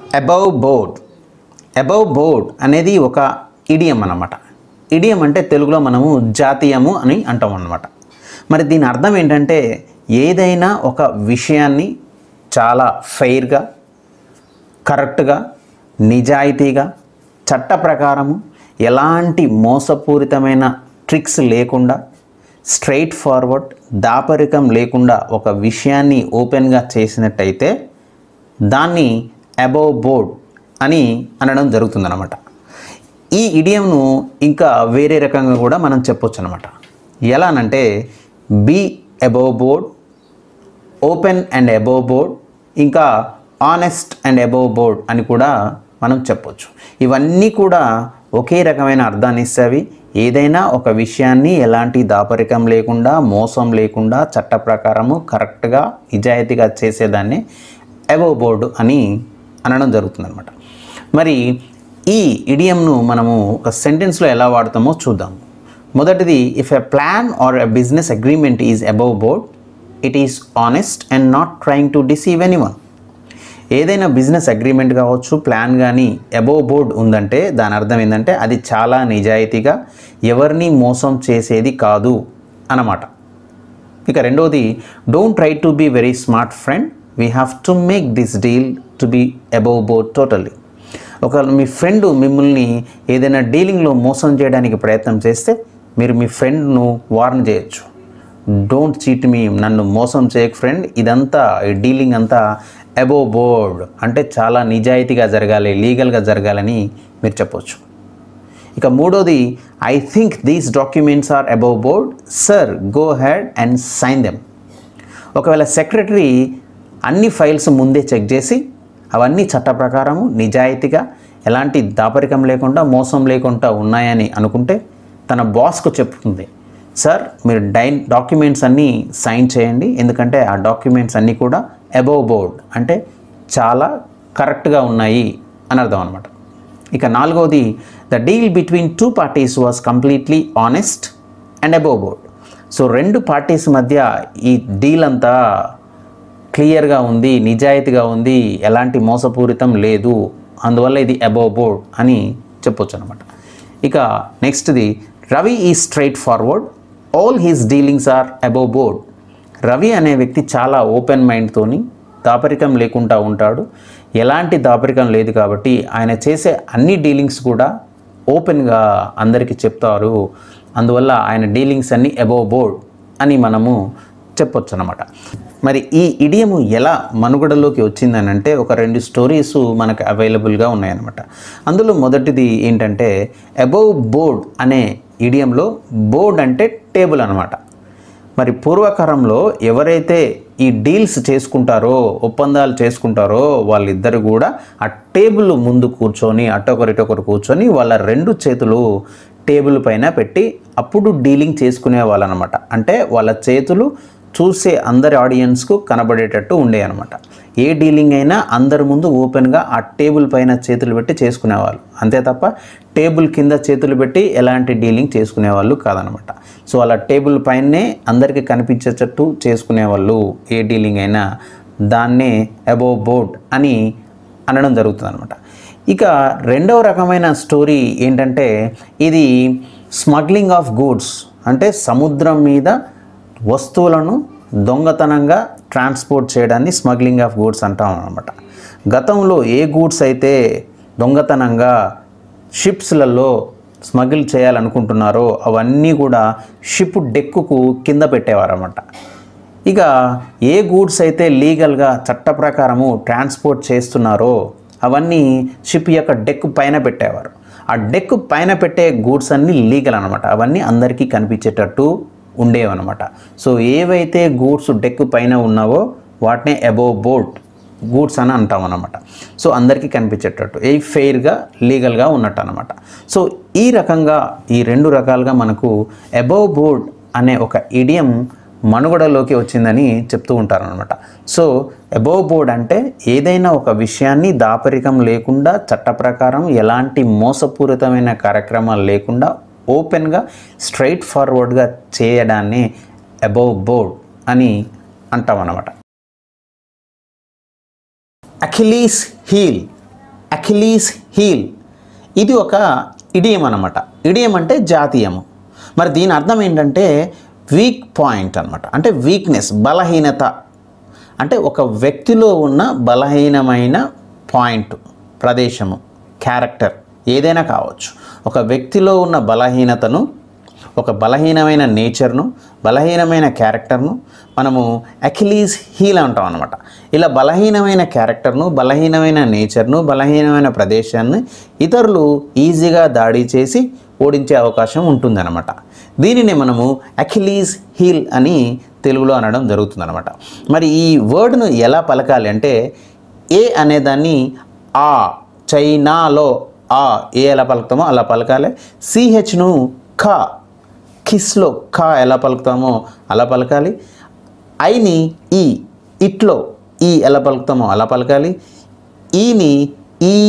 above board above board అనేది ఒక idiom అన్నమాట ఇడియం అంటే తెలుగులో మనము జాతీయము అని అంటాం అన్నమాట మరి దీని అర్థం ఏంటంటే ఏదైనా ఒక విషయాన్ని చాలా ఫెయిర్గా కరెక్ట్గా నిజాయితీగా చట్ట ప్రకారము ఎలాంటి మోసపూరితమైన ట్రిక్స్ లేకుండా స్ట్రైట్ ఫార్వర్డ్ దాపరికం లేకుండా ఒక విషయాన్ని ఓపెన్గా చేసినట్టయితే దాన్ని అబౌవ్ బోర్డ్ అని అనడం జరుగుతుందన్నమాట ఈ ఇడియంను ఇంకా వేరే రకంగా కూడా మనం చెప్పొచ్చు అనమాట ఎలానంటే be above board open and above board ఇంకా ఆనెస్ట్ అండ్ అబోవ్ బోర్డ్ అని కూడా మనం చెప్పొచ్చు ఇవన్నీ కూడా ఒకే రకమైన అర్థాన్ని ఇస్తాయి ఏదైనా ఒక విషయాన్ని ఎలాంటి దాపరికం లేకుండా మోసం లేకుండా చట్ట ప్రకారము కరెక్ట్గా నిజాయితీగా చేసేదాన్ని అబోవ్ బోర్డు అని అనడం జరుగుతుందన్నమాట మరి ఈ ఇడియంను మనము ఒక సెంటెన్స్లో ఎలా వాడతామో చూద్దాం మొదటిది if a plan or a business agreement is above board it is honest and not trying to deceive anyone ఏదైనా బిజినెస్ అగ్రిమెంట్ కావచ్చు ప్లాన్ కానీ అబోవ్ బోర్డ్ ఉందంటే దాని అర్థం ఏంటంటే అది చాలా నిజాయితీగా ఎవరిని మోసం చేసేది కాదు అన్నమాట ఇక రెండోది don't try to be very smart friend we have to make this deal to be above board totally ఒక మీ ఫ్రెండ్ మిమ్మల్ని ఏదైనా డీలింగ్లో మోసం చేయడానికి ప్రయత్నం చేస్తే మీరు మీ ఫ్రెండ్ను వార్న్ చేయొచ్చు డోంట్ చీట్ మీ నన్ను మోసం చేయక ఫ్రెండ్ ఇదంతా ఈ డీలింగ్ అంతా అబోవ్ బోర్డ్ అంటే చాలా నిజాయితీగా జరగాలి లీగల్గా జరగాలని మీరు చెప్పొచ్చు ఇక మూడోది I think these documents are above board sir go ahead and sign them ఒకవేళ సెక్రటరీ అన్ని ఫైల్స్ ముందే చెక్ చేసి అవన్నీ చట్ట ప్రకారము నిజాయితీగా ఎలాంటి దాపరికం లేకుండా మోసం లేకుండా ఉన్నాయని అనుకుంటే తన బాస్కు చెప్తుంది సార్ మీరు డై డాక్యుమెంట్స్ అన్నీ సైన్ చేయండి ఎందుకంటే ఆ డాక్యుమెంట్స్ అన్నీ కూడా అబోవ్ బోర్డ్ అంటే చాలా కరెక్ట్గా ఉన్నాయి అని అర్థం అనమాట ఇక నాలుగవది the deal between two parties was completely honest and above board so రెండు పార్టీస్ మధ్య ఈ డీల్ అంతా క్లియర్గా ఉంది నిజాయితీగా ఉంది ఎలాంటి మోసపూరితం లేదు అందువల్ల ఇది అబోవ్ బోర్డ్ అని చెప్పొచ్చు అనమాట ఇక నెక్స్ట్ది Ravi is straightforward all his dealings are above board Ravi అనే వ్యక్తి చాలా ఓపెన్ మైండ్తోని దాపరికం లేకుండా ఉంటాడు ఎలాంటి దాపరికం లేదు కాబట్టి ఆయన చేసే అన్ని డీలింగ్స్ కూడా ఓపెన్గా అందరికీ చెప్తారు అందువల్ల ఆయన డీలింగ్స్ అన్నీ అబోవ్ బోర్డ్ అని మనము చెప్పొచ్చు అనమాట మరి ఈ ఇడియము ఎలా మనుగడలోకి వచ్చిందని అంటే ఒక రెండు స్టోరీస్ మనకు అవైలబుల్గా ఉన్నాయన్నమాట అందులో మొదటిది ఏంటంటే అబోవ్ బోర్డ్ అనే ఇడియంలో బోర్డ్ అంటే టేబుల్ అనమాట మరి పూర్వకాలంలో ఎవరైతే ఈ డీల్స్ చేసుకుంటారో ఒప్పందాలు చేసుకుంటారో వాళ్ళిద్దరు కూడా ఆ టేబుల్ ముందు కూర్చొని అటొకరు ఇటొకరు కూర్చొని వాళ్ళ రెండు చేతులు టేబుల్ పైన పెట్టి అప్పుడు డీలింగ్ చేసుకునే వాళ్ళనమాట అంటే వాళ్ళ చేతులు చూసే అందరి ఆడియన్స్కు కనబడేటట్టు ఉండే అనమాట ఏ డీలింగ్ అయినా అందరి ముందు ఓపెన్గా ఆ టేబుల్ పైన చేతులు పెట్టి చేసుకునేవాళ్ళు అంతే తప్ప టేబుల్ కింద చేతులు పెట్టి ఎలాంటి డీలింగ్ చేసుకునేవాళ్ళు కాదనమాట సో అలా టేబుల్ పైనే అందరికీ కనిపించేటట్టు చేసుకునేవాళ్ళు ఏ డీలింగ్ అయినా దాన్నే అబోవ్ బోర్డ్ అని అనడం జరుగుతుంది అనమాట ఇక రెండవ రకమైన స్టోరీ ఏంటంటే ఇది స్మగ్లింగ్ ఆఫ్ గూడ్స్ అంటే సముద్రం మీద వస్తువులను దొంగతనంగా ట్రాన్స్పోర్ట్ చేయడాన్ని స్మగ్లింగ్ ఆఫ్ గూడ్స్ అంటాం అనమాట గతంలో ఏ గూడ్స్ అయితే దొంగతనంగా షిప్స్లలో స్మగిల్ చేయాలనుకుంటున్నారో అవన్నీ కూడా షిప్ డెక్కుకు కింద పెట్టేవారన్నమాట ఇక ఏ గూడ్స్ అయితే లీగల్గా చట్ట ప్రకారము ట్రాన్స్పోర్ట్ చేస్తున్నారో అవన్నీ షిప్ యొక్క డెక్ పైన పెట్టేవారు ఆ డెక్ పైన పెట్టే గూడ్స్ అన్నీ లీగల్ అనమాట అవన్నీ అందరికీ కనిపించేటట్టు ఉండేవన్నమాట సో ఏవైతే గూడ్స్ డెక్ పైన ఉన్నావో వాటినే అబోవ్ బోర్డ్ గూడ్స్ అని అంటాం అనమాట సో అందరికీ కనిపించేటట్టు ఏ ఫెయిర్గా లీగల్గా ఉన్నట్టు అనమాట సో ఈ రకంగా ఈ రెండు రకాలుగా మనకు అబోవ్ బోర్డ్ అనే ఒక ఇడియం మనుగడలోకి వచ్చిందని చెప్తూ ఉంటారనమాట సో అబోవ్ బోర్డ్ అంటే ఏదైనా ఒక విషయాన్ని దాపరికం లేకుండా చట్ట ప్రకారం ఎలాంటి మోసపూరితమైన కార్యక్రమాలు లేకుండా ఓపెన్గా స్ట్రైట్ ఫార్వర్డ్గా చేయడాన్ని అబోవ్ బోర్డ్ అని అంటాం అన్నమాట అఖిలీస్ హీల్ అఖిలీస్ హీల్ ఇది ఒక ఇడియం అనమాట ఇడియం అంటే జాతీయము మరి దీని అర్థం ఏంటంటే వీక్ పాయింట్ అనమాట అంటే వీక్నెస్ బలహీనత అంటే ఒక వ్యక్తిలో ఉన్న బలహీనమైన పాయింట్ ప్రదేశము క్యారెక్టర్ ఏదైనా కావచ్చు ఒక వ్యక్తిలో ఉన్న బలహీనతను ఒక బలహీనమైన నేచర్ను బలహీనమైన క్యారెక్టర్ను మనము అఖిలీస్ హీల్ అంటాం అనమాట ఇలా బలహీనమైన క్యారెక్టర్ను బలహీనమైన నేచర్ను బలహీనమైన ప్రదేశాన్ని ఇతరులు ఈజీగా దాడి చేసి ఓడించే అవకాశం ఉంటుందన్నమాట దీనిని మనము అఖిలీస్ హీల్ అని తెలుగులో అనడం జరుగుతుందన్నమాట మరి ఈ వర్డ్ను ఎలా పలకాలి అంటే ఏ అనేదాన్ని ఆ చైనాలో ఆ ఏ ఎలా పలుకుతామో అలా పలకాలి సిహెచ్ను ఖ కిస్లో ఖ ఎలా పలుకుతామో అలా పలకాలి ఐని ఈ ఇట్లో ఈ ఎలా పలుకుతామో అలా పలకాలి ఈని ఈ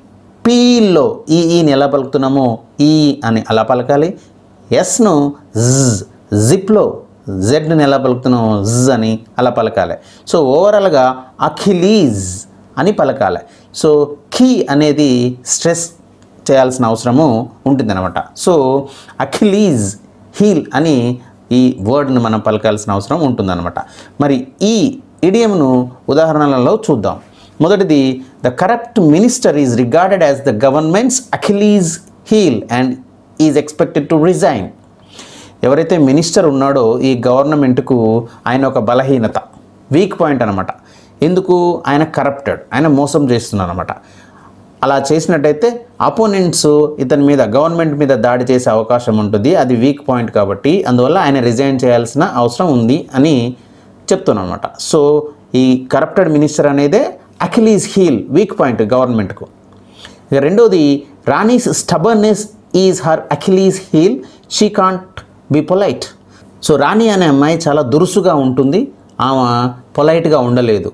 పీలో ఈ ఈని ఎలా పలుకుతున్నామో ఈ అని అలా పలకాలి ఎస్ను జ్ జిప్లో జెడ్ని ఎలా పలుకుతున్నామో జ్ అని అలా పలకాలి సో ఓవరాల్గా అఖిలీజ్ అని పలకాలి సో కీ అనేది స్ట్రెస్ చేయాల్సిన అవసరము ఉంటుందన్నమాట సో అఖిలీజ్ హీల్ అని ఈ వర్డ్ను మనం పలకాల్సిన అవసరం ఉంటుందన్నమాట మరి ఈ ఇడియంను ఉదాహరణలలో చూద్దాం మొదటిది the corrupt minister is regarded as the government's Achilles heel and is expected to resign ఎవరైతే మినిస్టర్ ఉన్నాడో ఈ గవర్నమెంట్కు ఆయన ఒక బలహీనత వీక్ పాయింట్ అనమాట ఎందుకు ఆయన కరప్టెడ్ ఆయన మోసం చేస్తున్నారు అనమాట అలా చేసినట్టయితే అపోనెంట్స్ ఇతని మీద గవర్నమెంట్ మీద దాడి చేసే అవకాశం ఉంటుంది అది వీక్ పాయింట్ కాబట్టి అందువల్ల ఆయన రిజైన్ చేయాల్సిన అవసరం ఉంది అని చెప్తున్నాను అనమాట సో ఈ కరప్టెడ్ మినిస్టర్ అనేదే అఖిలీస్ హీల్ వీక్ పాయింట్ గవర్నమెంట్కు ఇక రెండోది Rani's stubbornness is her Achilles heel she can't be polite so Rani అనే అమ్మాయి చాలా దురుసుగా ఉంటుంది ఆమె పొలైట్గా ఉండలేదు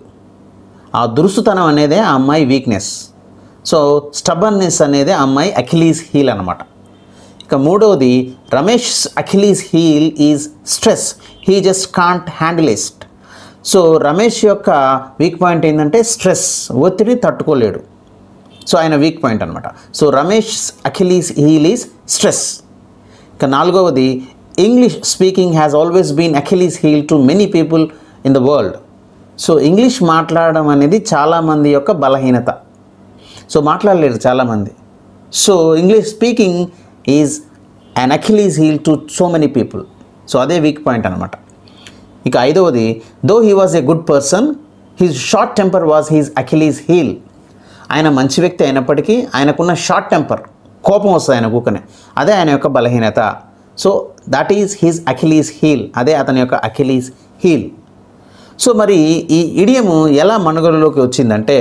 ఆ దురుసుతనం అనేదే ఆ అమ్మాయి వీక్నెస్ సో స్టబర్నెస్ అనేది ఆ అమ్మాయి అఖిలీస్ హీల్ అనమాట ఇక మూడవది Ramesh Achilles heel is stress he just can't handle stress so Ramesh యొక్క వీక్ పాయింట్ ఏంటంటే స్ట్రెస్ ఒత్తిడి తట్టుకోలేడు సో ఆయన వీక్ పాయింట్ అనమాట so Ramesh Achilles heel is stress ఇక నాలుగవది English speaking has always been Achilles heel to many people in the world so English మాట్లాడడం అనేది చాలామంది యొక్క బలహీనత సో మాట్లాడలేరు చాలామంది so English speaking is an Achilles heel to so many people so అదే వీక్ పాయింట్ అనమాట ఇక ఐదవది though he was a good person his short temper was his Achilles heel ఆయన మంచి వ్యక్తి అయినప్పటికీ ఆయనకున్న షార్ట్ టెంపర్ కోపం వస్తుంది ఆయన కూకనే అదే ఆయన యొక్క బలహీనత so that is his Achilles heel అదే అతని యొక్క అఖిలీస్ హీల్ సో మరి ఈ ఇడియము ఎలా మనుగడలోకి వచ్చిందంటే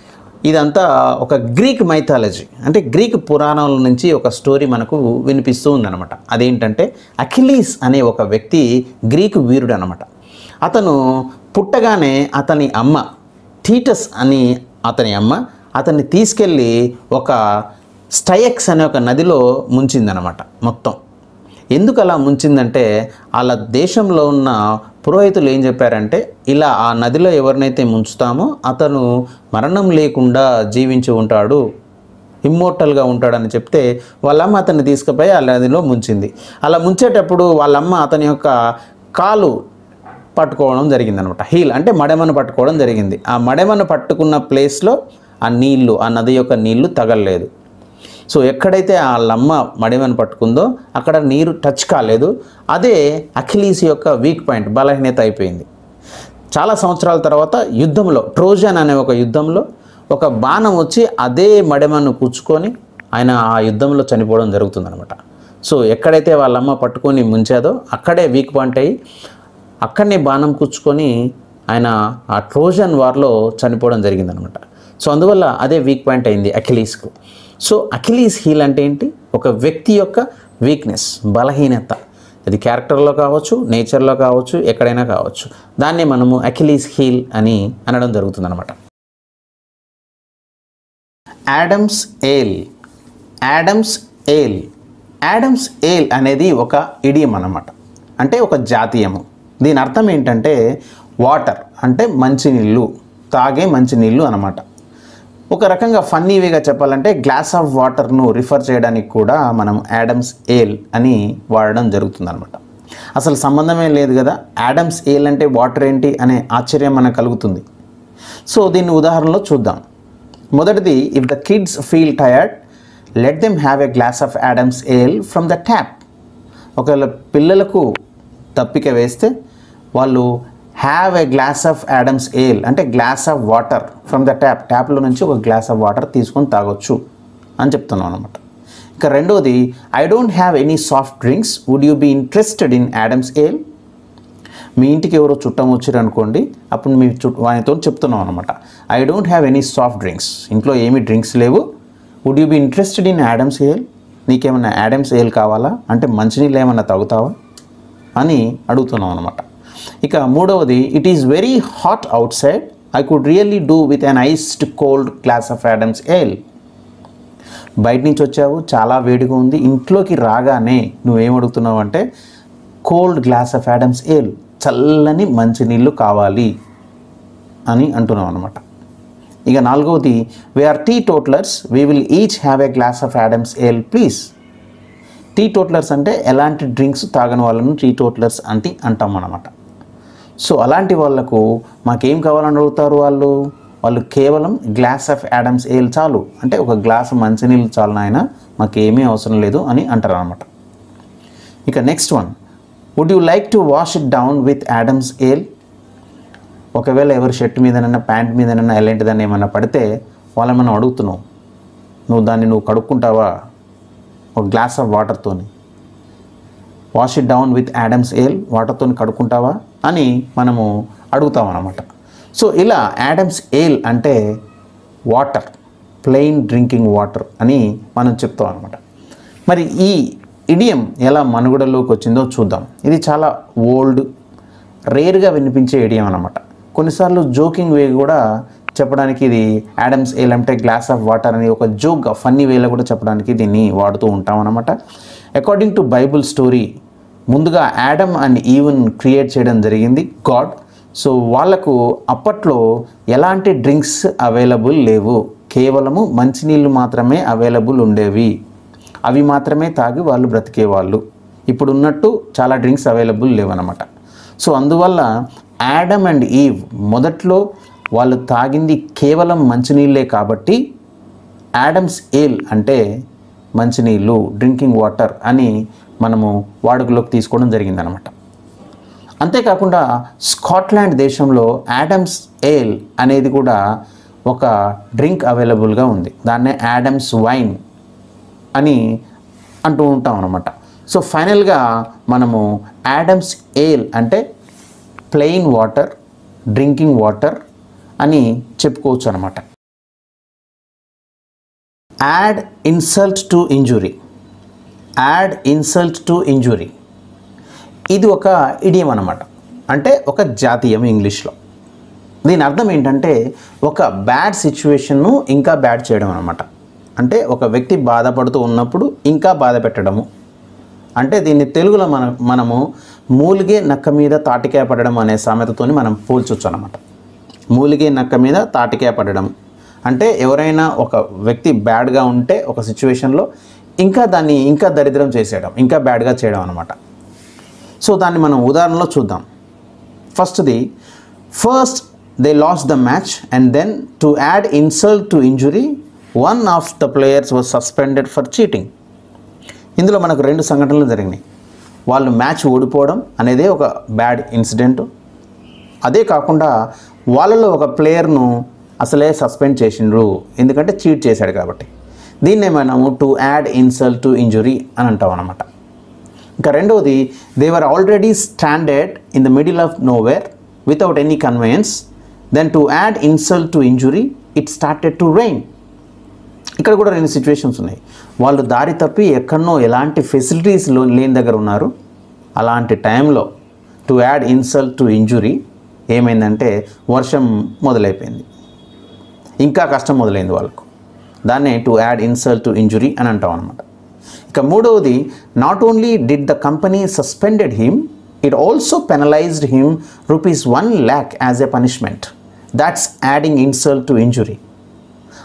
ఇదంతా ఒక గ్రీక్ మైథాలజీ అంటే గ్రీక్ పురాణాల నుంచి ఒక స్టోరీ మనకు వినిపిస్తూ ఉందన్నమాట అదేంటంటే అఖిలీస్ అనే ఒక వ్యక్తి గ్రీకు వీరుడు అనమాట అతను పుట్టగానే అతని అమ్మ టీటస్ అని అతని అమ్మ అతన్ని తీసుకెళ్ళి ఒక స్టయక్స్ అనే ఒక నదిలో ముంచిందనమాట మొత్తం ఎందుకు అలా ముంచిందంటే వాళ్ళ దేశంలో ఉన్న పురోహితులు ఏం చెప్పారంటే ఇలా ఆ నదిలో ఎవరినైతే ముంచుతామో అతను మరణం లేకుండా జీవించి ఉంటాడు ఇమ్మోర్టల్గా ఉంటాడని చెప్తే వాళ్ళమ్మ అతన్ని తీసుకుపోయి ఆ నదిలో ముంచింది అలా ముంచేటప్పుడు వాళ్ళమ్మ అతని యొక్క కాలు పట్టుకోవడం జరిగిందనమాట హీల్ అంటే మడమను పట్టుకోవడం జరిగింది ఆ మడమను పట్టుకున్న ప్లేస్లో ఆ నీళ్లు ఆ నది యొక్క నీళ్లు తగలలేదు సో ఎక్కడైతే ఆ లమ్మ మడిమని పట్టుకుందో అక్కడ నీరు టచ్ కాలేదు అదే అఖిలీస్ యొక్క వీక్ పాయింట్ బలహీనత అయిపోయింది చాలా సంవత్సరాల తర్వాత యుద్ధంలో ట్రోజన్ అనే ఒక యుద్ధంలో ఒక బాణం వచ్చి అదే మడమను కూర్చుకొని ఆయన ఆ యుద్ధంలో చనిపోవడం జరుగుతుందనమాట సో ఎక్కడైతే వాళ్ళమ్మ పట్టుకొని ముంచాదో అక్కడే వీక్ పాయింట్ అయ్యి అక్కడనే బాణం కూర్చుకొని ఆయన ఆ ట్రోజన్ వార్లో చనిపోవడం జరిగిందనమాట సో అందువల్ల అదే వీక్ పాయింట్ అయింది అఖిలీస్కు సో అఖిలీస్ హీల్ అంటే ఏంటి ఒక వ్యక్తి యొక్క వీక్నెస్ బలహీనత అది క్యారెక్టర్లో కావచ్చు నేచర్లో కావచ్చు ఎక్కడైనా కావచ్చు దాన్నే మనము అఖిలీస్ హీల్ అని అనడం జరుగుతుందన్నమాట Adam's ale Adam's ale Adam's ale అనేది ఒక ఇడియం అన్నమాట అంటే ఒక జాతీయము దీని అర్థం ఏంటంటే వాటర్ అంటే మంచినీళ్ళు తాగే మంచినీళ్ళు అన్నమాట ఒక రకంగా ఫన్నీవేగా చెప్పాలంటే గ్లాస్ ఆఫ్ వాటర్ను రిఫర్ చేయడానికి కూడా మనం యాడమ్స్ ఏల్ అని వాడడం జరుగుతుందన్నమాట అసలు సంబంధమే లేదు కదా యాడమ్స్ ఏల్ అంటే వాటర్ ఏంటి అనే ఆశ్చర్యం మనకు కలుగుతుంది సో దీన్ని ఉదాహరణలో చూద్దాం మొదటిది if the kids feel tired let them have a glass of Adam's ale from the tap ఒకవేళ పిల్లలకు తప్పిక వేస్తే వాళ్ళు have a glass of Adam's ale అంటే glass of water from the tap ట్యాప్లో నుంచి ఒక గ్లాస్ ఆఫ్ వాటర్ తీసుకొని తాగొచ్చు అని చెప్తున్నాం అనమాట ఇక రెండోది I don't have any soft drinks would you be interested in Adam's ale మీ ఇంటికి ఎవరో చుట్టం వచ్చారు అనుకోండి అప్పుడు మీ చుట్టూ వానితో చెప్తున్నాం అనమాట I don't have any soft drinks ఇంట్లో ఏమీ డ్రింక్స్ లేవు would you be interested in Adam's ale నీకేమన్నా యాడమ్స్ ఏల్ కావాలా అంటే మంచినీళ్ళు ఏమన్నా తాగుతావా అని అడుగుతున్నాం అనమాట ఇక మూడవది it is very hot outside I could really do with an iced cold glass of Adam's ale బయట నుంచి వచ్చావు చాలా వేడిగా ఉంది ఇంట్లోకి రాగానే నువ్వేం అడుగుతున్నావు అంటే cold glass of Adam's ale చల్లని మంచినీళ్ళు కావాలి అని అంటున్నాం అనమాట ఇక నాలుగవది we are teetotallers we will each have a glass of Adam's ale please teetotallers అంటే ఎలాంటి డ్రింక్స్ తాగని వాళ్ళను టీ టోట్లర్స్ అంటే అంటాం అనమాట సో అలాంటి వాళ్ళకు మాకేం కావాలని అడుగుతారు వాళ్ళు వాళ్ళు కేవలం గ్లాస్ ఆఫ్ యాడమ్స్ ఏల్ చాలు అంటే ఒక గ్లాస్ మంచినీళ్ళు చాలు నాయన మాకేమీ అవసరం లేదు అని అంటారు అనమాట ఇక next one would you like to wash it down with Adam's ale ఒకవేళ ఎవరి షర్ట్ మీదనన్నా ప్యాంట్ మీదనన్నా ఎలాంటిదని ఏమన్నా పడితే వాళ్ళని మనం అడుగుతున్నావు నువ్వు దాన్ని నువ్వు కడుక్కుంటావా ఒక గ్లాస్ ఆఫ్ వాటర్తోని wash it down with Adam's ale వాటర్తో కడుక్కుంటావా అని మనము అడుగుతాం అన్నమాట సో ఇలా యాడమ్స్ ఏల్ అంటే వాటర్ ప్లెయిన్ డ్రింకింగ్ వాటర్ అని మనం చెప్తాం అనమాట మరి ఈ ఇడియం ఎలా మనుగడలోకి వచ్చిందో చూద్దాం ఇది చాలా ఓల్డ్ రేర్గా వినిపించే ఇడియం అనమాట కొన్నిసార్లు జోకింగ్ వే కూడా చెప్పడానికి ఇది యాడమ్స్ ఏల్ అంటే గ్లాస్ ఆఫ్ వాటర్ అని ఒక జోక్గా ఫన్నీ వేలో కూడా చెప్పడానికి దీన్ని వాడుతూ ఉంటాం అనమాట అకార్డింగ్ టు బైబుల్ స్టోరీ ముందుగా యాడమ్ అండ్ ఈవెన్ క్రియేట్ చేయడం జరిగింది గాడ్ సో వాళ్ళకు అప్పట్లో ఎలాంటి డ్రింక్స్ అవైలబుల్ లేవు కేవలము మంచినీళ్ళు మాత్రమే అవైలబుల్ ఉండేవి అవి మాత్రమే తాగి వాళ్ళు బ్రతికేవాళ్ళు ఇప్పుడు ఉన్నట్టు చాలా డ్రింక్స్ అవైలబుల్ లేవన్నమాట సో అందువల్ల యాడమ్ అండ్ ఈవ్ మొదట్లో వాళ్ళు తాగింది కేవలం మంచినీళ్ళే కాబట్టి యాడమ్స్ ఏల్ అంటే మంచినీళ్ళు డ్రింకింగ్ వాటర్ అని మనము వాడుకలోకి తీసుకోవడం జరిగిందనమాట అంతేకాకుండా స్కాట్లాండ్ దేశంలో యాడమ్స్ ఏల్ అనేది కూడా ఒక డ్రింక్ అవైలబుల్గా ఉంది దాన్నే యాడమ్స్ వైన్ అని అంటూ ఉంటాం అనమాట సో ఫైనల్గా మనము యాడమ్స్ ఏల్ అంటే ప్లెయిన్ వాటర్ డ్రింకింగ్ వాటర్ అని చెప్పుకోవచ్చు అనమాట add insult to injury add insult to injury ఇది ఒక ఇడియం అనమాట అంటే ఒక జాతీయం ఇంగ్లీష్లో దీని అర్థం ఏంటంటే ఒక బ్యాడ్ సిచ్యువేషన్ను ఇంకా బ్యాడ్ చేయడం అనమాట అంటే ఒక వ్యక్తి బాధపడుతూ ఉన్నప్పుడు ఇంకా బాధ పెట్టడము అంటే దీన్ని తెలుగులో మన మనము మూలిగే నక్క మీద తాటికాయ పడడం అనే సామెతతోని మనం పోల్చొచ్చు అనమాట మూలిగే నక్క మీద తాటికాయ పడడం అంటే ఎవరైనా ఒక వ్యక్తి బ్యాడ్గా ఉంటే ఒక సిచ్యువేషన్లో ఇంకా దాన్ని ఇంకా దరిద్రం చేసేయడం ఇంకా బ్యాడ్గా చేయడం అనమాట సో దాన్ని మనం ఉదాహరణలో చూద్దాం ఫస్ట్ది first they lost the match and then to add insult to injury one of the players was suspended for cheating ఇందులో మనకు రెండు సంఘటనలు జరిగినాయి వాళ్ళు మ్యాచ్ ఓడిపోవడం అనేదే ఒక బ్యాడ్ ఇన్సిడెంట్ అదే కాకుండా వాళ్ళలో ఒక ప్లేయర్ను అసలే సస్పెండ్ చేసిండ్రు ఎందుకంటే చీట్ చేశాడు కాబట్టి దీన్నే మనము to add insult to injury అని అంటాం అనమాట ఇంకా రెండవది they were already stranded in the middle of nowhere without any conveyance then to add insult to injury it started to rain ఇక్కడ కూడా రెండు సిచ్యువేషన్స్ ఉన్నాయి వాళ్ళు దారి తప్పి ఎక్కడనో ఎలాంటి ఫెసిలిటీస్ లో లేని దగ్గర ఉన్నారు అలాంటి టైంలో to add insult to injury ఏమైందంటే వర్షం మొదలైపోయింది ఇంకా కష్టం మొదలైంది వాళ్ళకు దాన్నే to add insult to injury అని అంటాం అనమాట ఇక మూడవది not only did the company suspended him it also penalised him rupees one lakh as a punishment that's adding insult to injury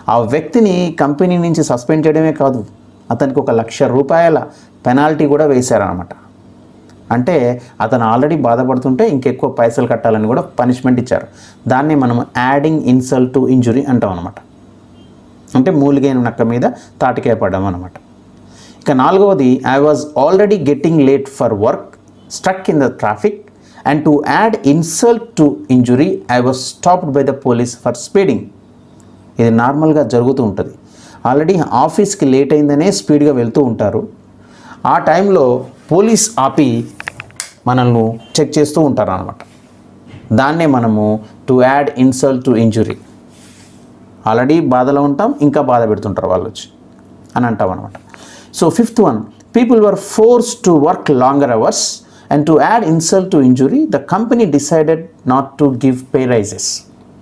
ఆ వ్యక్తిని కంపెనీ నుంచి సస్పెండ్ చేయడమే కాదు అతనికి ఒక లక్ష రూపాయల పెనాల్టీ కూడా వేశారనమాట అంటే అతను ఆల్రెడీ బాధపడుతుంటే ఇంకెక్కువ పైసలు కట్టాలని కూడా పనిష్మెంట్ ఇచ్చారు దాన్ని మనం యాడింగ్ ఇన్సల్ట్ టు ఇంజురీ అంటాం అనమాట అంటే మూలిగైన నక్క మీద తాటికాయ పడడం అనమాట ఇక నాలుగవది I was already getting late for work struck in the traffic and to add insult to injury I was stopped by the police for speeding ఇది నార్మల్గా జరుగుతూ ఉంటుంది ఆల్రెడీ ఆఫీస్కి లేట్ అయిందనే స్పీడ్గా వెళ్తూ ఉంటారు ఆ టైంలో పోలీస్ ఆపి మనల్ని చెక్ చేస్తూ ఉంటారు అనమాట దాన్నే మనము to add insult to injury already బాధలో ఉంటాం ఇంకా బాధ పెడుతుంటారు వాళ్ళు వచ్చి అని అంటాం అనమాట so fifth one people were forced to work longer hours and to add insult to injury the company decided not to give pay raises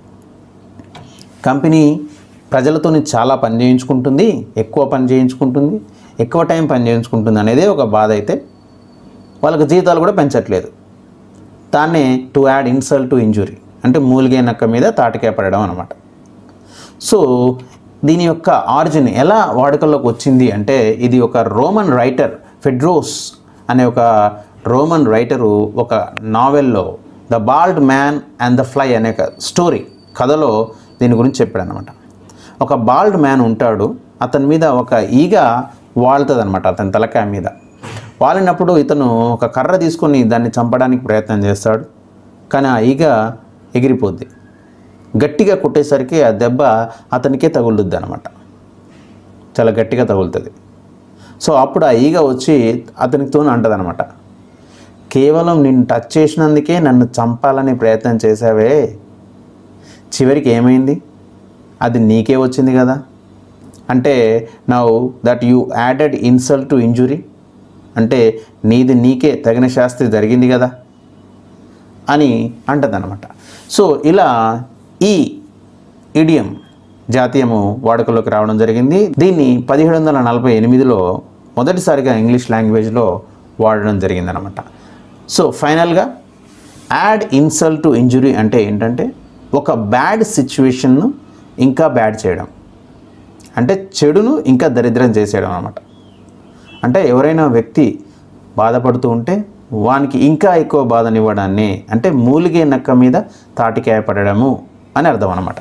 company ప్రజలతో చాలా పని చేయించుకుంటుంది ఎక్కువ పని చేయించుకుంటుంది ఎక్కువ టైం పని చేయించుకుంటుంది అనేదే ఒక బాధ అయితే వాళ్ళకి జీతాలు కూడా పెంచట్లేదు దాన్నే to add insult to injury అంటే మూలిగే నక్క మీద తాటికాయ పడడం అనమాట సో దీని యొక్క ఆరిజిన్ ఎలా వాడుకలోకి వచ్చింది అంటే ఇది ఒక రోమన్ రైటర్ ఫెడ్రోస్ అనే ఒక రోమన్ రైటరు ఒక నావెల్లో the bald man and the fly అనే ఒక స్టోరీ కథలో దీని గురించి చెప్పాడు అనమాట ఒక బాల్డ్ మ్యాన్ ఉంటాడు అతని మీద ఒక ఈగ వాళ్తుంది అనమాట అతని తలకాయ మీద వాలినప్పుడు ఇతను ఒక కర్ర తీసుకొని దాన్ని చంపడానికి ప్రయత్నం చేస్తాడు కానీ ఆ ఈగ ఎగిరిపోద్ది గట్టిగా కొట్టేసరికి ఆ దెబ్బ అతనికే తగులుద్ది అనమాట చాలా గట్టిగా తగులుతుంది సో అప్పుడు ఆ ఈగ వచ్చి అతనితో అంటదనమాట కేవలం నిన్ను టచ్ చేసినందుకే నన్ను చంపాలని ప్రయత్నం చేశావే చివరికి ఏమైంది అది నీకే వచ్చింది కదా అంటే now that you added insult to injury అంటే నీది నీకే తగిన శాస్త్రి జరిగింది కదా అని అంటదనమాట సో ఇలా ఈ ఇడియం జాతీయము వాడుకలోకి రావడం జరిగింది దీన్ని పదిహేడు వందల నలభై ఎనిమిదిలో మొదటిసారిగా ఇంగ్లీష్ లాంగ్వేజ్లో వాడడం జరిగిందనమాట సో ఫైనల్గా యాడ్ ఇన్సల్ట్ టు ఇంజురీ అంటే ఏంటంటే ఒక బ్యాడ్ సిచ్యువేషన్ను ఇంకా బ్యాడ్ చేయడం అంటే చెడును ఇంకా దరిద్రం చేసేయడం అనమాట అంటే ఎవరైనా వ్యక్తి బాధపడుతూ ఉంటే వానికి ఇంకా ఎక్కువ బాధనివ్వడాన్ని అంటే మూలిగే నక్క మీద తాటికాయ పడడము అని అర్థం అనమాట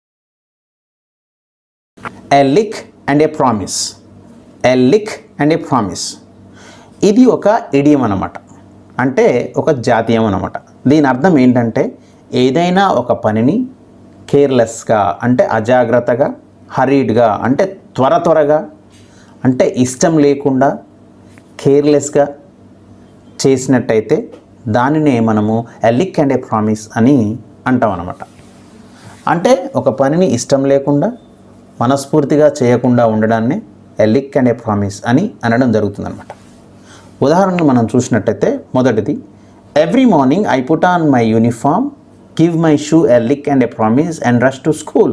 a lick and a promise a lick and a promise ఇది ఒక ఇడియం అనమాట అంటే ఒక జాతీయం అనమాట దీని అర్థం ఏంటంటే ఏదైనా ఒక పనిని కేర్లెస్గా అంటే అజాగ్రత్తగా హరీడ్గా అంటే త్వర త్వరగా అంటే ఇష్టం లేకుండా కేర్లెస్గా చేసినట్టయితే దానినే మనము a lick and a promise అని అంటాం అనమాట అంటే ఒక పనిని ఇష్టం లేకుండా మనస్ఫూర్తిగా చేయకుండా ఉండడాన్ని a lick and a promise అని అనడం జరుగుతుందన్నమాట ఉదాహరణలు మనం చూసినట్టయితే మొదటిది every morning I put on my uniform give my shoe a lick and a promise and rush to school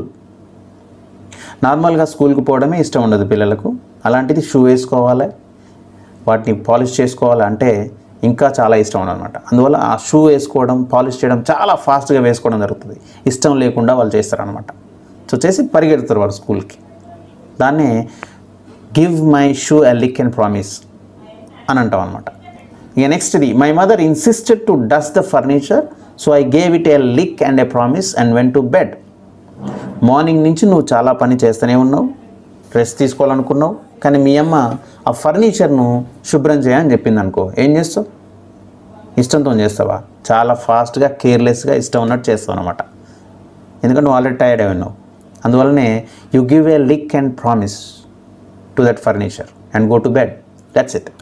నార్మల్గా స్కూల్కి పోవడమే ఇష్టం ఉండదు పిల్లలకు అలాంటిది షూ వేసుకోవాలి వాటిని పాలిష్ చేసుకోవాలంటే ఇంకా చాలా ఇష్టం అనమాట అందువల్ల ఆ షూ వేసుకోవడం పాలిష్ చేయడం చాలా ఫాస్ట్గా వేసుకోవడం జరుగుతుంది ఇష్టం లేకుండా వాళ్ళు చేస్తారనమాట సో చేసి పరిగెడతారు వాడు స్కూల్కి దాన్నే give my shoe a lick and promise అని అంటాం అనమాట ఇక నెక్స్ట్ది my mother insisted to dust the furniture so I gave it a lick and a promise and went to bed morning నుంచి నువ్వు చాలా పని చేస్తూనే ఉన్నావు రెస్ట్ తీసుకోవాలనుకున్నావు కానీ మీ అమ్మ ఆ ఫర్నిచర్ను శుభ్రం చేయని చెప్పింది అనుకో ఏం చేస్తావు ఇష్టంతో చేస్తావా చాలా ఫాస్ట్గా కేర్లెస్గా ఇష్టం ఉన్నట్టు చేస్తావు అనమాట ఎందుకంటే నువ్వు ఆల్రెడీ టైర్డ్ అయి ఉన్నావు అందువల్లనే you give a lick and promise to that furniture and go to bed that's it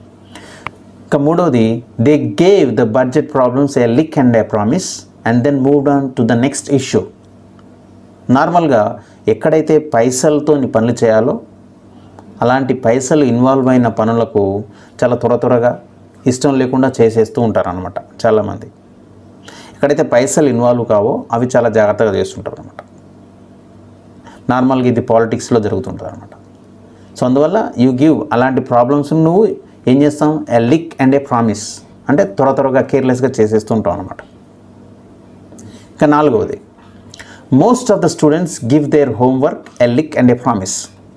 ఇక మూడవది they gave the budget problems a lick and a promise and then moved on to the next issue నార్మల్గా ఎక్కడైతే పైసలతో పనులు చేయాలో అలాంటి పైసలు involve అయిన పనులకు చాలా త్వర త్వరగా ఇష్టం లేకుండా చేసేస్తూ ఉంటారు అనమాట చాలామంది ఎక్కడైతే పైసలు ఇన్వాల్వ్ కావో అవి చాలా జాగ్రత్తగా చేస్తుంటారు అనమాట నార్మల్గా ఇది పాలిటిక్స్లో జరుగుతుంటుంది అనమాట సో అందువల్ల యూ గివ్ అలాంటి ప్రాబ్లమ్స్ నువ్వు ఏం చేస్తాం a lick and a promise అంటే త్వర త్వరగా కేర్లెస్గా చేసేస్తూ ఉంటాం అనమాట ఇక నాలుగవది most of the students give their homework a lick and a promise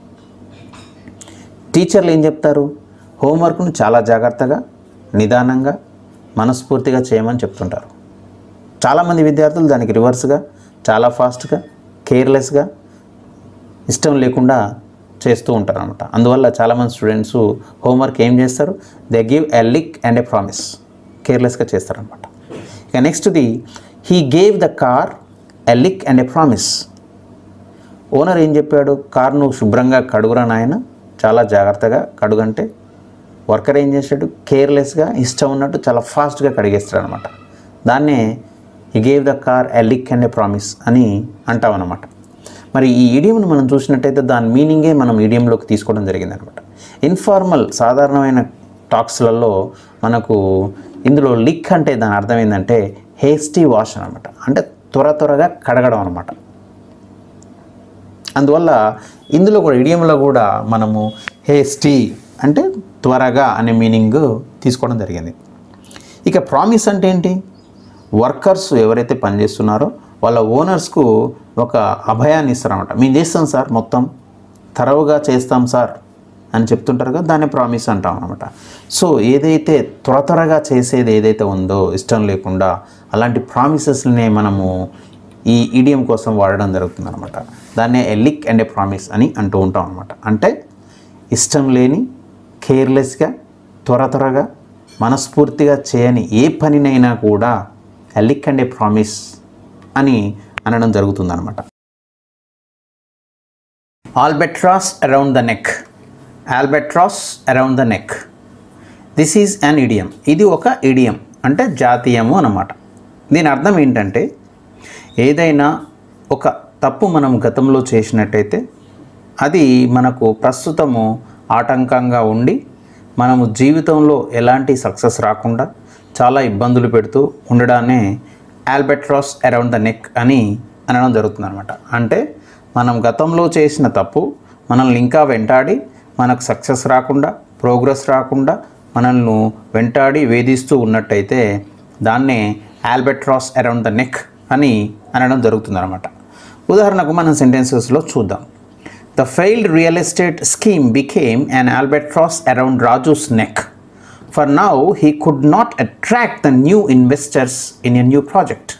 టీచర్లు ఏం చెప్తారు హోంవర్క్ను చాలా జాగ్రత్తగా నిదానంగా మనస్ఫూర్తిగా చేయమని చెప్తుంటారు చాలామంది విద్యార్థులు దానికి రివర్స్గా చాలా ఫాస్ట్గా కేర్లెస్గా ఇష్టం లేకుండా చేస్తూ ఉంటారు అనమాట అందువల్ల చాలామంది స్టూడెంట్స్ హోంవర్క్ ఏం చేస్తారు they give a lick and a promise కేర్లెస్గా చేస్తారనమాట ఇక నెక్స్ట్ది he gave the car a lick and a promise owner ఏం చెప్పాడు కార్ను శుభ్రంగా కడుగురా నాయన చాలా జాగ్రత్తగా కడుగంటే వర్కర్ ఏం చేశాడు కేర్లెస్గా ఇష్టం ఉన్నట్టు చాలా ఫాస్ట్గా కడిగేస్తాడు అనమాట దాన్నే he gave the car a lick and a promise అని అంటాం అనమాట మరి ఈ ఈడియంను మనం చూసినట్టయితే దాని మీనింగే మనం ఈడియంలోకి తీసుకోవడం జరిగింది అనమాట ఇన్ఫార్మల్ సాధారణమైన టాక్స్లలో మనకు ఇందులో లిక్ అంటే దాని అర్థం ఏంటంటే హేస్టీ వాష్ అనమాట అంటే త్వర త్వరగా కడగడం అనమాట అందువల్ల ఇందులో కూడా ఇడియంలో కూడా మనము హేస్టీ అంటే త్వరగా అనే మీనింగ్ తీసుకోవడం జరిగింది ఇక ప్రామిస్ అంటే ఏంటి వర్కర్స్ ఎవరైతే పనిచేస్తున్నారో వాళ్ళ ఓనర్స్కు ఒక అభయాన్ని ఇస్తారన్నమాట మేము చేస్తాం సార్ మొత్తం తరవుగా చేస్తాం సార్ అని చెప్తుంటారు కదా దాన్ని ప్రామిస్ అంటాం అనమాట సో ఏదైతే త్వర త్వరగా చేసేది ఏదైతే ఉందో ఇష్టం లేకుండా అలాంటి ప్రామిసెస్ని మనము ఈ ఈడియం కోసం వాడడం జరుగుతుంది అనమాట దాన్నే a lick and a promise అని అంటూ ఉంటాం అనమాట అంటే ఇష్టం లేని కేర్లెస్గా త్వర త్వరగా మనస్ఫూర్తిగా చేయని ఏ పనినైనా కూడా a lick and a promise అని అనడం జరుగుతుందన్నమాట albatross around the neck albatross around the neck this is an idiom ఇది ఒక ఇడియం అంటే జాతీయము అన్నమాట దీని అర్థం ఏంటంటే ఏదైనా ఒక తప్పు మనం గతంలో చేసినట్టయితే అది మనకు ప్రస్తుతము ఆటంకంగా ఉండి మనము జీవితంలో ఎలాంటి సక్సెస్ రాకుండా చాలా ఇబ్బందులు పెడుతూ ఉండడాన్ని ఆల్బెట్రాస్ అరౌండ్ ద నెక్ అని అనడం జరుగుతుంది అనమాట అంటే మనం గతంలో చేసిన తప్పు మనల్ని ఇంకా వెంటాడి మనకు సక్సెస్ రాకుండా ప్రోగ్రెస్ రాకుండా మనల్ని వెంటాడి వేధిస్తూ ఉన్నట్టయితే దాన్నే ఆల్బెట్రాస్ అరౌండ్ ద నెక్ అని అనడం జరుగుతుందన్నమాట ఉదాహరణకు మనం సెంటెన్సెస్లో చూద్దాం the failed real estate scheme became an albatross around Raju's neck for now he could not attract the new investors in a new project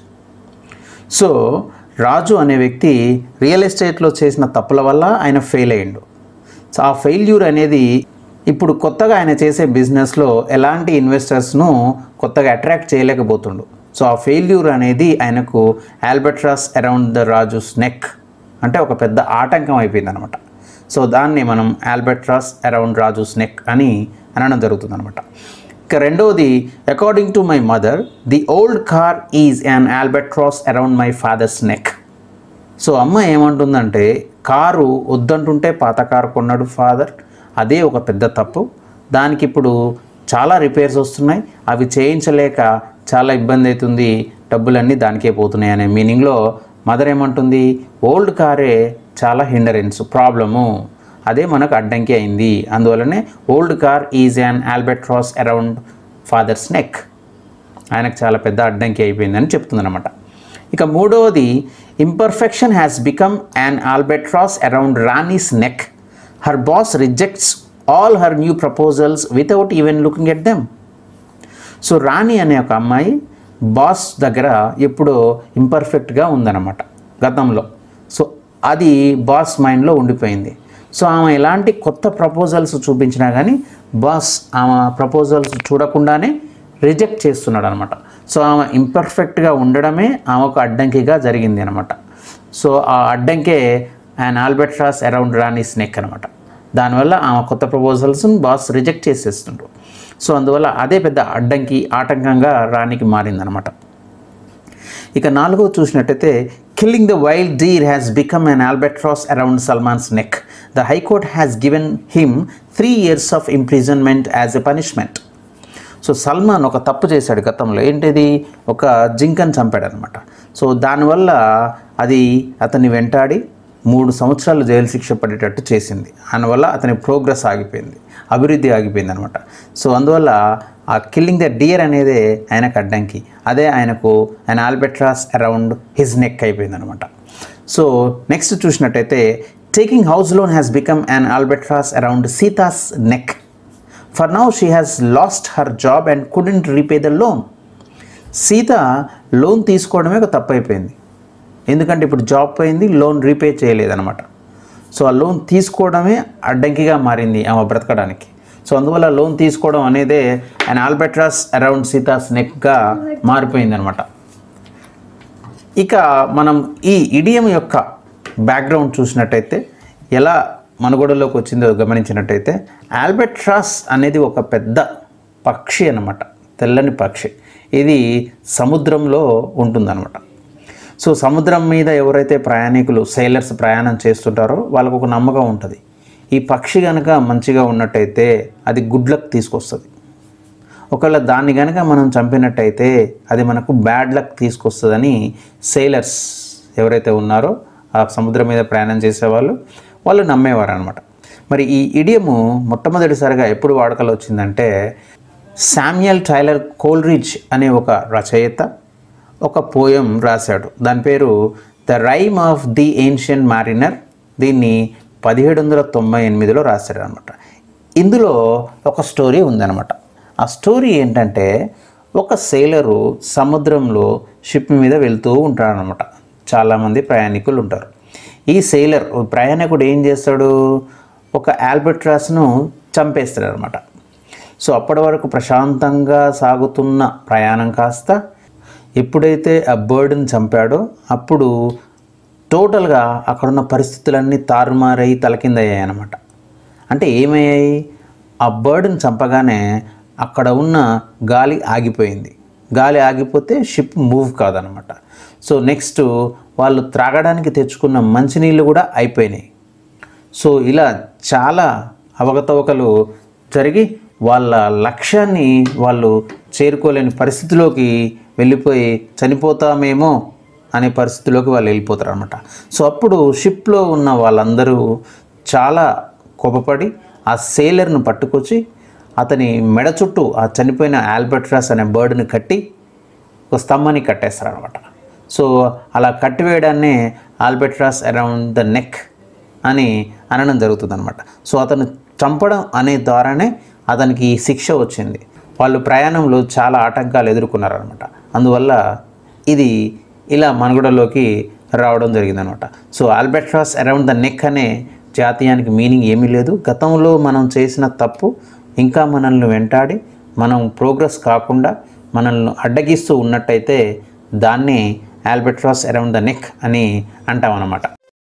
so Raju అనే వ్యక్తి రియల్ ఎస్టేట్లో చేసిన తప్పుల వల్ల ఆయన ఫెయిల్ అయ్యిండు సో ఆ ఫెయిల్యూర్ అనేది ఇప్పుడు కొత్తగా ఆయన చేసే బిజినెస్లో ఎలాంటి ఇన్వెస్టర్స్ను కొత్తగా అట్రాక్ట్ చేయలేకపోతుండు సో ఆ ఫెయిల్యూర్ అనేది ఆయనకు albatross around the Raju's neck అంటే ఒక పెద్ద ఆటంకం అయిపోయింది అనమాట సో దాన్ని మనం ఆల్బెట్రాస్ అరౌండ్ రాజుస్ నెక్ అని అనడం జరుగుతుంది అనమాట ఇక రెండవది according to my mother the old car is an albatross around my father's neck so అమ్మ ఏమంటుందంటే కారు వద్దంటుంటే పాత కారు కొన్నాడు ఫాదర్ అదే ఒక పెద్ద తప్పు దానికి ఇప్పుడు చాలా రిపేర్స్ వస్తున్నాయి అవి చేయించలేక చాలా ఇబ్బంది అవుతుంది డబ్బులన్నీ దానికే పోతున్నాయి అనే మీనింగ్లో మదర్ ఏమంటుంది ఓల్డ్ కారే చాలా హిండరెన్స్ ప్రాబ్లము అదే మనకు అడ్డంకి అయింది అందువల్లనే old car is an albatross around father's neck ఆయనకు చాలా పెద్ద అడ్డంకి అయిపోయిందని చెప్తుందన్నమాట ఇక మూడవది imperfection has become an albatross around Rani's neck her boss rejects all her new proposals without even looking at them so Rani అనే ఒక అమ్మాయి బాస్ దగ్గర ఎప్పుడో ఇంపర్ఫెక్ట్గా ఉందన్నమాట గతంలో సో అది బాస్ మైండ్లో ఉండిపోయింది సో ఆమె ఎలాంటి కొత్త ప్రపోజల్స్ చూపించినా కానీ బాస్ ఆమె ప్రపోజల్స్ చూడకుండానే రిజెక్ట్ చేస్తున్నాడు అనమాట సో ఆమె ఇంపర్ఫెక్ట్గా ఉండడమే ఆమెకు అడ్డంకిగా జరిగింది అనమాట సో ఆ అడ్డంకే an albatross around Rani neck అనమాట దానివల్ల ఆమె కొత్త ప్రపోజల్స్ని బాస్ రిజెక్ట్ చేసేస్తుండ్రు సో అందువల్ల అదే పెద్ద అడ్డంకి ఆటంకంగా రాణికి మారిందనమాట ఇక నాలుగో చూసినట్టయితే killing the wild deer has become an albatross around Salman's neck the high court has given him three years of imprisonment as a punishment so Salman ఒక తప్పు చేశాడు గతంలో ఏంటిది ఒక జింకను చంపాడనమాట సో దానివల్ల అది అతన్ని వెంటాడి మూడు సంవత్సరాలు జైలు శిక్ష పడేటట్టు చేసింది అందువల్ల అతని ప్రోగ్రెస్ ఆగిపోయింది అభివృద్ధి ఆగిపోయింది అనమాట సో అందువల్ల ఆ కిల్లింగ్ ద డియర్ అనేదే ఆయనకు అడ్డంకి అదే ఆయనకు ఆయన ఆల్బెట్రాస్ అరౌండ్ హిజ్ నెక్ అయిపోయింది అనమాట సో నెక్స్ట్ చూసినట్టయితే taking house loan has become an albatross around Sita's neck for now she has lost her job and couldn't repay the loan Sita loan తీసుకోవడమే ఒక తప్పు అయిపోయింది ఎందుకంటే ఇప్పుడు జాబ్ పోయింది లోన్ రీపే చేయలేదన్నమాట సో ఆ లోన్ తీసుకోవడమే అడ్డంకిగా మారింది ఆమె బ్రతకడానికి సో అందువల్ల లోన్ తీసుకోవడం అనేదే అండ్ ఆల్బెట్రాస్ అరౌండ్ సీతాస్ నెక్గా మారిపోయింది అనమాట ఇక మనం ఈ ఇడియం యొక్క బ్యాక్గ్రౌండ్ చూసినట్టయితే ఎలా మనుగడలోకి వచ్చిందో గమనించినట్టయితే ఆల్బెట్రాస్ అనేది ఒక పెద్ద పక్షి అన్నమాట తెల్లని పక్షి ఇది సముద్రంలో ఉంటుందన్నమాట సో సముద్రం మీద ఎవరైతే ప్రయాణికులు సైలర్స్ ప్రయాణం చేస్తుంటారో వాళ్ళకు ఒక నమ్మకం ఉంటుంది ఈ పక్షి కనుక మంచిగా ఉన్నట్టయితే అది గుడ్ లక్ తీసుకొస్తుంది ఒకవేళ దాన్ని కనుక మనం చంపినట్టయితే అది మనకు బ్యాడ్ లక్ తీసుకొస్తుందని సెయిలర్స్ ఎవరైతే ఉన్నారో ఆ సముద్రం మీద ప్రయాణం చేసేవాళ్ళు వాళ్ళు నమ్మేవారు అనమాట మరి ఈ ఇడియము మొట్టమొదటిసారిగా ఎప్పుడు వాడుకలో వచ్చిందంటే శామ్యుయల్ టైలర్ కోల్రిడ్జ్ అనే ఒక రచయిత ఒక పోయం రాశాడు దాని పేరు the rime of the ancient mariner దీన్ని పదిహేడు వందల తొంభై ఎనిమిదిలో రాశాడు అనమాట ఇందులో ఒక స్టోరీ ఉందన్నమాట ఆ స్టోరీ ఏంటంటే ఒక సేలరు సముద్రంలో షిప్ మీద వెళ్తూ ఉంటాడనమాట చాలామంది ప్రయాణికులు ఉంటారు ఈ సేలర్ ప్రయాణికుడు ఏం చేస్తాడు ఒక ఆల్బర్ట్రాస్ను చంపేస్తాడు అనమాట సో అప్పటి వరకు ప్రశాంతంగా సాగుతున్న ప్రయాణం కాస్త ఎప్పుడైతే ఆ బర్డ్ని చంపాడో అప్పుడు టోటల్గా అక్కడున్న పరిస్థితులన్నీ తారుమారై తలకిందయ్యాయి అన్నమాట అంటే ఏమయ్యాయి ఆ బర్డ్ని చంపగానే అక్కడ ఉన్న గాలి ఆగిపోయింది గాలి ఆగిపోతే షిప్ మూవ్ కాదనమాట సో నెక్స్ట్ వాళ్ళు త్రాగడానికి తెచ్చుకున్న మంచినీళ్ళు కూడా అయిపోయినాయి సో ఇలా చాలా అవకతవకలు జరిగి వాళ్ళ లక్ష్యాన్ని వాళ్ళు చేరుకోలేని పరిస్థితిలోకి వెళ్ళిపోయి చనిపోతామేమో అనే పరిస్థితిలోకి వాళ్ళు వెళ్ళిపోతారు అనమాట సో అప్పుడు షిప్లో ఉన్న వాళ్ళందరూ చాలా కోపపడి ఆ సేలర్ను పట్టుకొచ్చి అతని మెడ చుట్టూ ఆ చనిపోయిన ఆల్బర్ట్రాస్ అనే బర్డ్ని కట్టి ఒక స్తంభాన్ని కట్టేస్తారు అనమాట సో అలా కట్టివేయడాన్నే ఆల్బెట్రాస్ అరౌండ్ ద నెక్ అని అనడం జరుగుతుంది అనమాట సో అతను చంపడం అనే ద్వారానే అతనికి ఈ శిక్ష వచ్చింది వాళ్ళు ప్రయాణంలో చాలా ఆటంకాలు ఎదుర్కొన్నారనమాట అందువల్ల ఇది ఇలా మనుగడలోకి రావడం జరిగిందనమాట so albatross around the neck అనే జాతీయానికి మీనింగ్ ఏమీ లేదు గతంలో మనం చేసిన తప్పు ఇంకా మనల్ని వెంటాడి మనం ప్రోగ్రెస్ కాకుండా మనల్ని అడ్డగిస్తూ ఉన్నట్టయితే దాన్ని ఆల్బెట్రాస్ అరౌండ్ ద నెక్ అని అంటామన్నమాట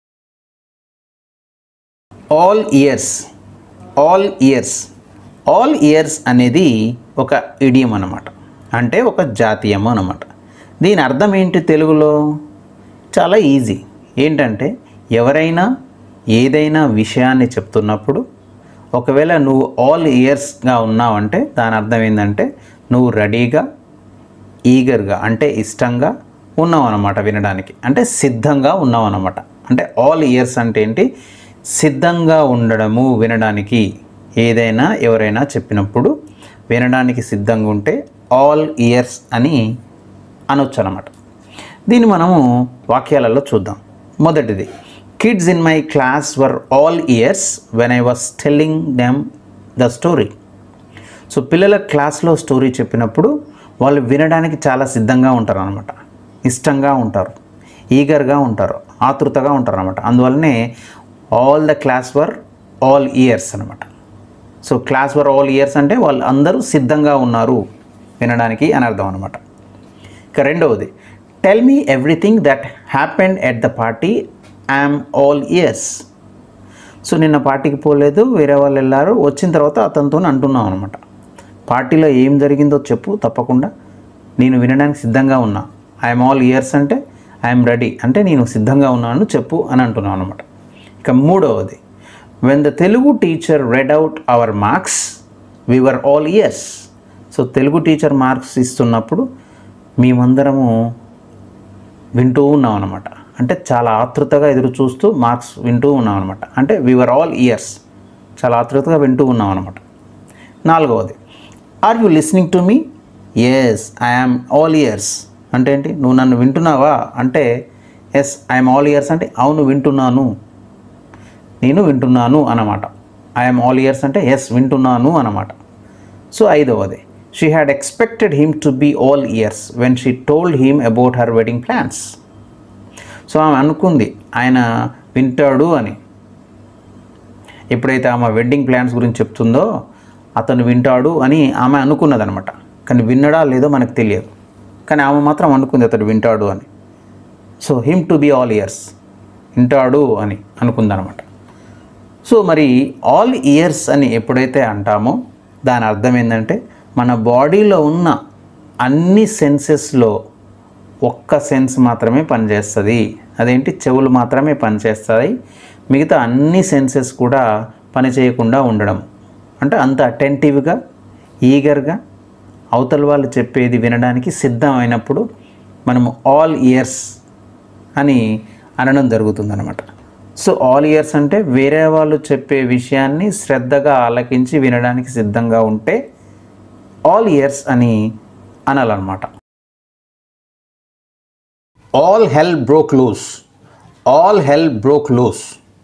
all ears all ears all ears అనేది ఒక ఇడియం అన్నమాట అంటే ఒక జాతీయము అన్నమాట దీని అర్థం ఏంటి తెలుగులో చాలా ఈజీ ఏంటంటే ఎవరైనా ఏదైనా విషయాన్ని చెప్తున్నప్పుడు ఒకవేళ నువ్వు ఆల్ ఇయర్స్గా ఉన్నావంటే దాని అర్థం ఏంటంటే నువ్వు రెడీగా ఈగర్గా అంటే ఇష్టంగా ఉన్నావు అనమాట వినడానికి అంటే సిద్ధంగా ఉన్నావు అనమాట అంటే ఆల్ ఇయర్స్ అంటే ఏంటి సిద్ధంగా ఉండడము వినడానికి ఏదైనా ఎవరైనా చెప్పినప్పుడు వినడానికి సిద్ధంగా ఉంటే ఆల్ ఇయర్స్ అని అనొచ్చు అనమాట దీన్ని మనము వాక్యాలలో చూద్దాం మొదటిది kids in my class were all ears when I was telling them the story so పిల్లల క్లాస్లో స్టోరీ చెప్పినప్పుడు వాళ్ళు వినడానికి చాలా సిద్ధంగా ఉంటారు అనమాట ఇష్టంగా ఉంటారు ఈగర్గా ఉంటారు ఆతృతగా ఉంటారు అనమాట అందువల్లనే all the class were all ears అనమాట so class were all ears అంటే వాళ్ళు అందరూ సిద్ధంగా ఉన్నారు వినడానికి అని అర్థం అనమాట ఇక రెండవది tell me everything that happened at the party I'm all ears so నిన్న పార్టీకి పోలేదు వేరే వాళ్ళు వెళ్ళారు వచ్చిన తర్వాత అతనితో అంటున్నాం అనమాట పార్టీలో ఏం జరిగిందో చెప్పు తప్పకుండా నేను వినడానికి సిద్ధంగా ఉన్నా ఐఎమ్ ఆల్ ఇయర్స్ అంటే ఐఎమ్ రెడీ అంటే నేను సిద్ధంగా ఉన్నాను చెప్పు అని అంటున్నాను అనమాట ఇక మూడవది when the Telugu teacher read out our marks were all ears so Telugu teacher marks ఇస్తున్నప్పుడు మేమందరము వింటూ ఉన్నాం అనమాట అంటే చాలా ఆతృతగా ఎదురు చూస్తూ మార్క్స్ వింటూ ఉన్నాం అనమాట అంటే వివర్ ఆల్ ఇయర్స్ చాలా ఆతృతగా వింటూ ఉన్నాం అనమాట నాలుగవది are you listening to me yes I am all ears అంటే ఏంటి నువ్వు నన్ను వింటున్నావా అంటే ఎస్ ఐఎమ్ ఆల్ ఇయర్స్ అంటే అవును వింటున్నాను నేను వింటున్నాను అన్నమాట ఐఎమ్ ఆల్ ఇయర్స్ అంటే ఎస్ వింటున్నాను అన్నమాట సో ఐదవది she had expected him to be all ears when she told him about her wedding plans so ఆమె అనుకుంది ఆయన వింటాడు అని ఎప్పుడైతే ఆమె వెడ్డింగ్ ప్లాన్స్ గురించి చెప్తుందో అతను వింటాడు అని ఆమె అనుకున్నదనమాట కానీ విన్నడా లేదో మనకు తెలియదు కానీ ఆమె మాత్రం అనుకుంది అతడు వింటాడు అని so him to be all ears వింటాడు అని అనుకుందనమాట సో మరి ఆల్ ఇయర్స్ అని ఎప్పుడైతే అంటామో దాని అర్థం ఏంటంటే మన బాడీలో ఉన్న అన్ని సెన్సెస్లో ఒక్క సెన్స్ మాత్రమే పనిచేస్తుంది అదేంటి చెవులు మాత్రమే పనిచేస్తాయి మిగతా అన్ని సెన్సెస్ కూడా పనిచేయకుండా ఉండడం అంటే అంత అటెంటివ్గా ఈగర్గా అవతల వాళ్ళు చెప్పేది వినడానికి సిద్ధమైనప్పుడు మనము ఆల్ ఇయర్స్ అని అనడం జరుగుతుందన్నమాట సో ఆల్ ఇయర్స్ అంటే వేరే వాళ్ళు చెప్పే విషయాన్ని శ్రద్ధగా ఆలకించి వినడానికి సిద్ధంగా ఉంటే ఆల్ ఇయర్స్ అని అనాలన్నమాట all hell broke loose all hell broke loose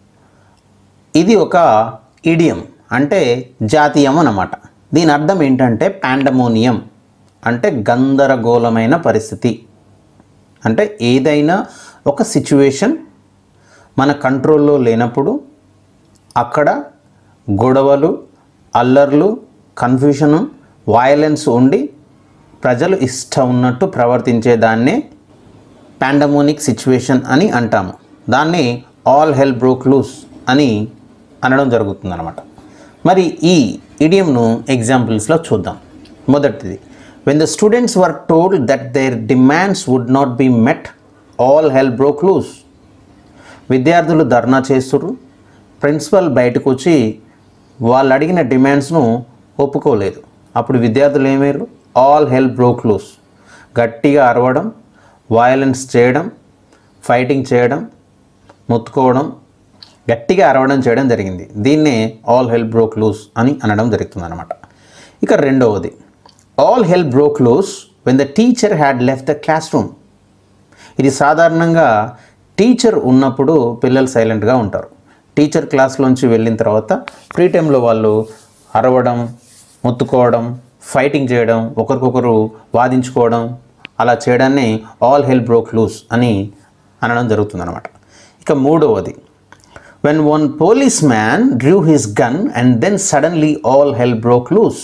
ఇది ఒక ఇడియం అంటే జాతీయం అన్నమాట దీని అర్థం ఏంటంటే పాండమోనియం అంటే గందరగోళమైన పరిస్థితి అంటే ఏదైనా ఒక సిచ్యువేషన్ మన కంట్రోల్లో లేనప్పుడు అక్కడ గొడవలు అల్లర్లు కన్ఫ్యూషను వయలెన్స్ ఉండి ప్రజలు ఇష్టం ఉన్నట్టు ప్రవర్తించేదాన్నే పాండమోనిక్ సిచ్యువేషన్ అని అంటాము దాన్ని ఆల్ హెల్ బ్రోక్ లూస్ అని అనడం జరుగుతుందన్నమాట మరి ఈ ఇడియంను ఎగ్జాంపుల్స్లో చూద్దాం మొదటిది when the students were told that their demands would not be met all hell broke loose విద్యార్థులు ధర్నా చేస్తున్నారు ప్రిన్సిపల్ బయటకు వచ్చి వాళ్ళు అడిగిన డిమాండ్స్ను ఒప్పుకోలేదు అప్పుడు విద్యార్థులు ఏమయ్యారు ఆల్ హెల్ బ్రోక్ లూస్ గట్టిగా అరవడం వయలెన్స్ చేయడం ఫైటింగ్ చేయడం ముత్తుకోవడం గట్టిగా అరవడం చేయడం జరిగింది దీన్నే ఆల్ హెల్ బ్రోక్ లూస్ అని అనడం జరుగుతుంది అనమాట ఇక రెండవది all hell broke loose when the teacher had left the classroom ఇది సాధారణంగా టీచర్ ఉన్నప్పుడు పిల్లలు సైలెంట్గా ఉంటారు టీచర్ క్లాస్లోంచి వెళ్ళిన తర్వాత ఫ్రీ టైంలో వాళ్ళు అరవడం మొత్తుకోవడం ఫైటింగ్ చేయడం ఒకరికొకరు వాదించుకోవడం అలా చేయడాన్ని ఆల్ హెల్ బ్రోక్ లూస్ అని అనడం జరుగుతుందన్నమాట ఇక మూడవది when one policeman drew his gun and then suddenly all hell broke loose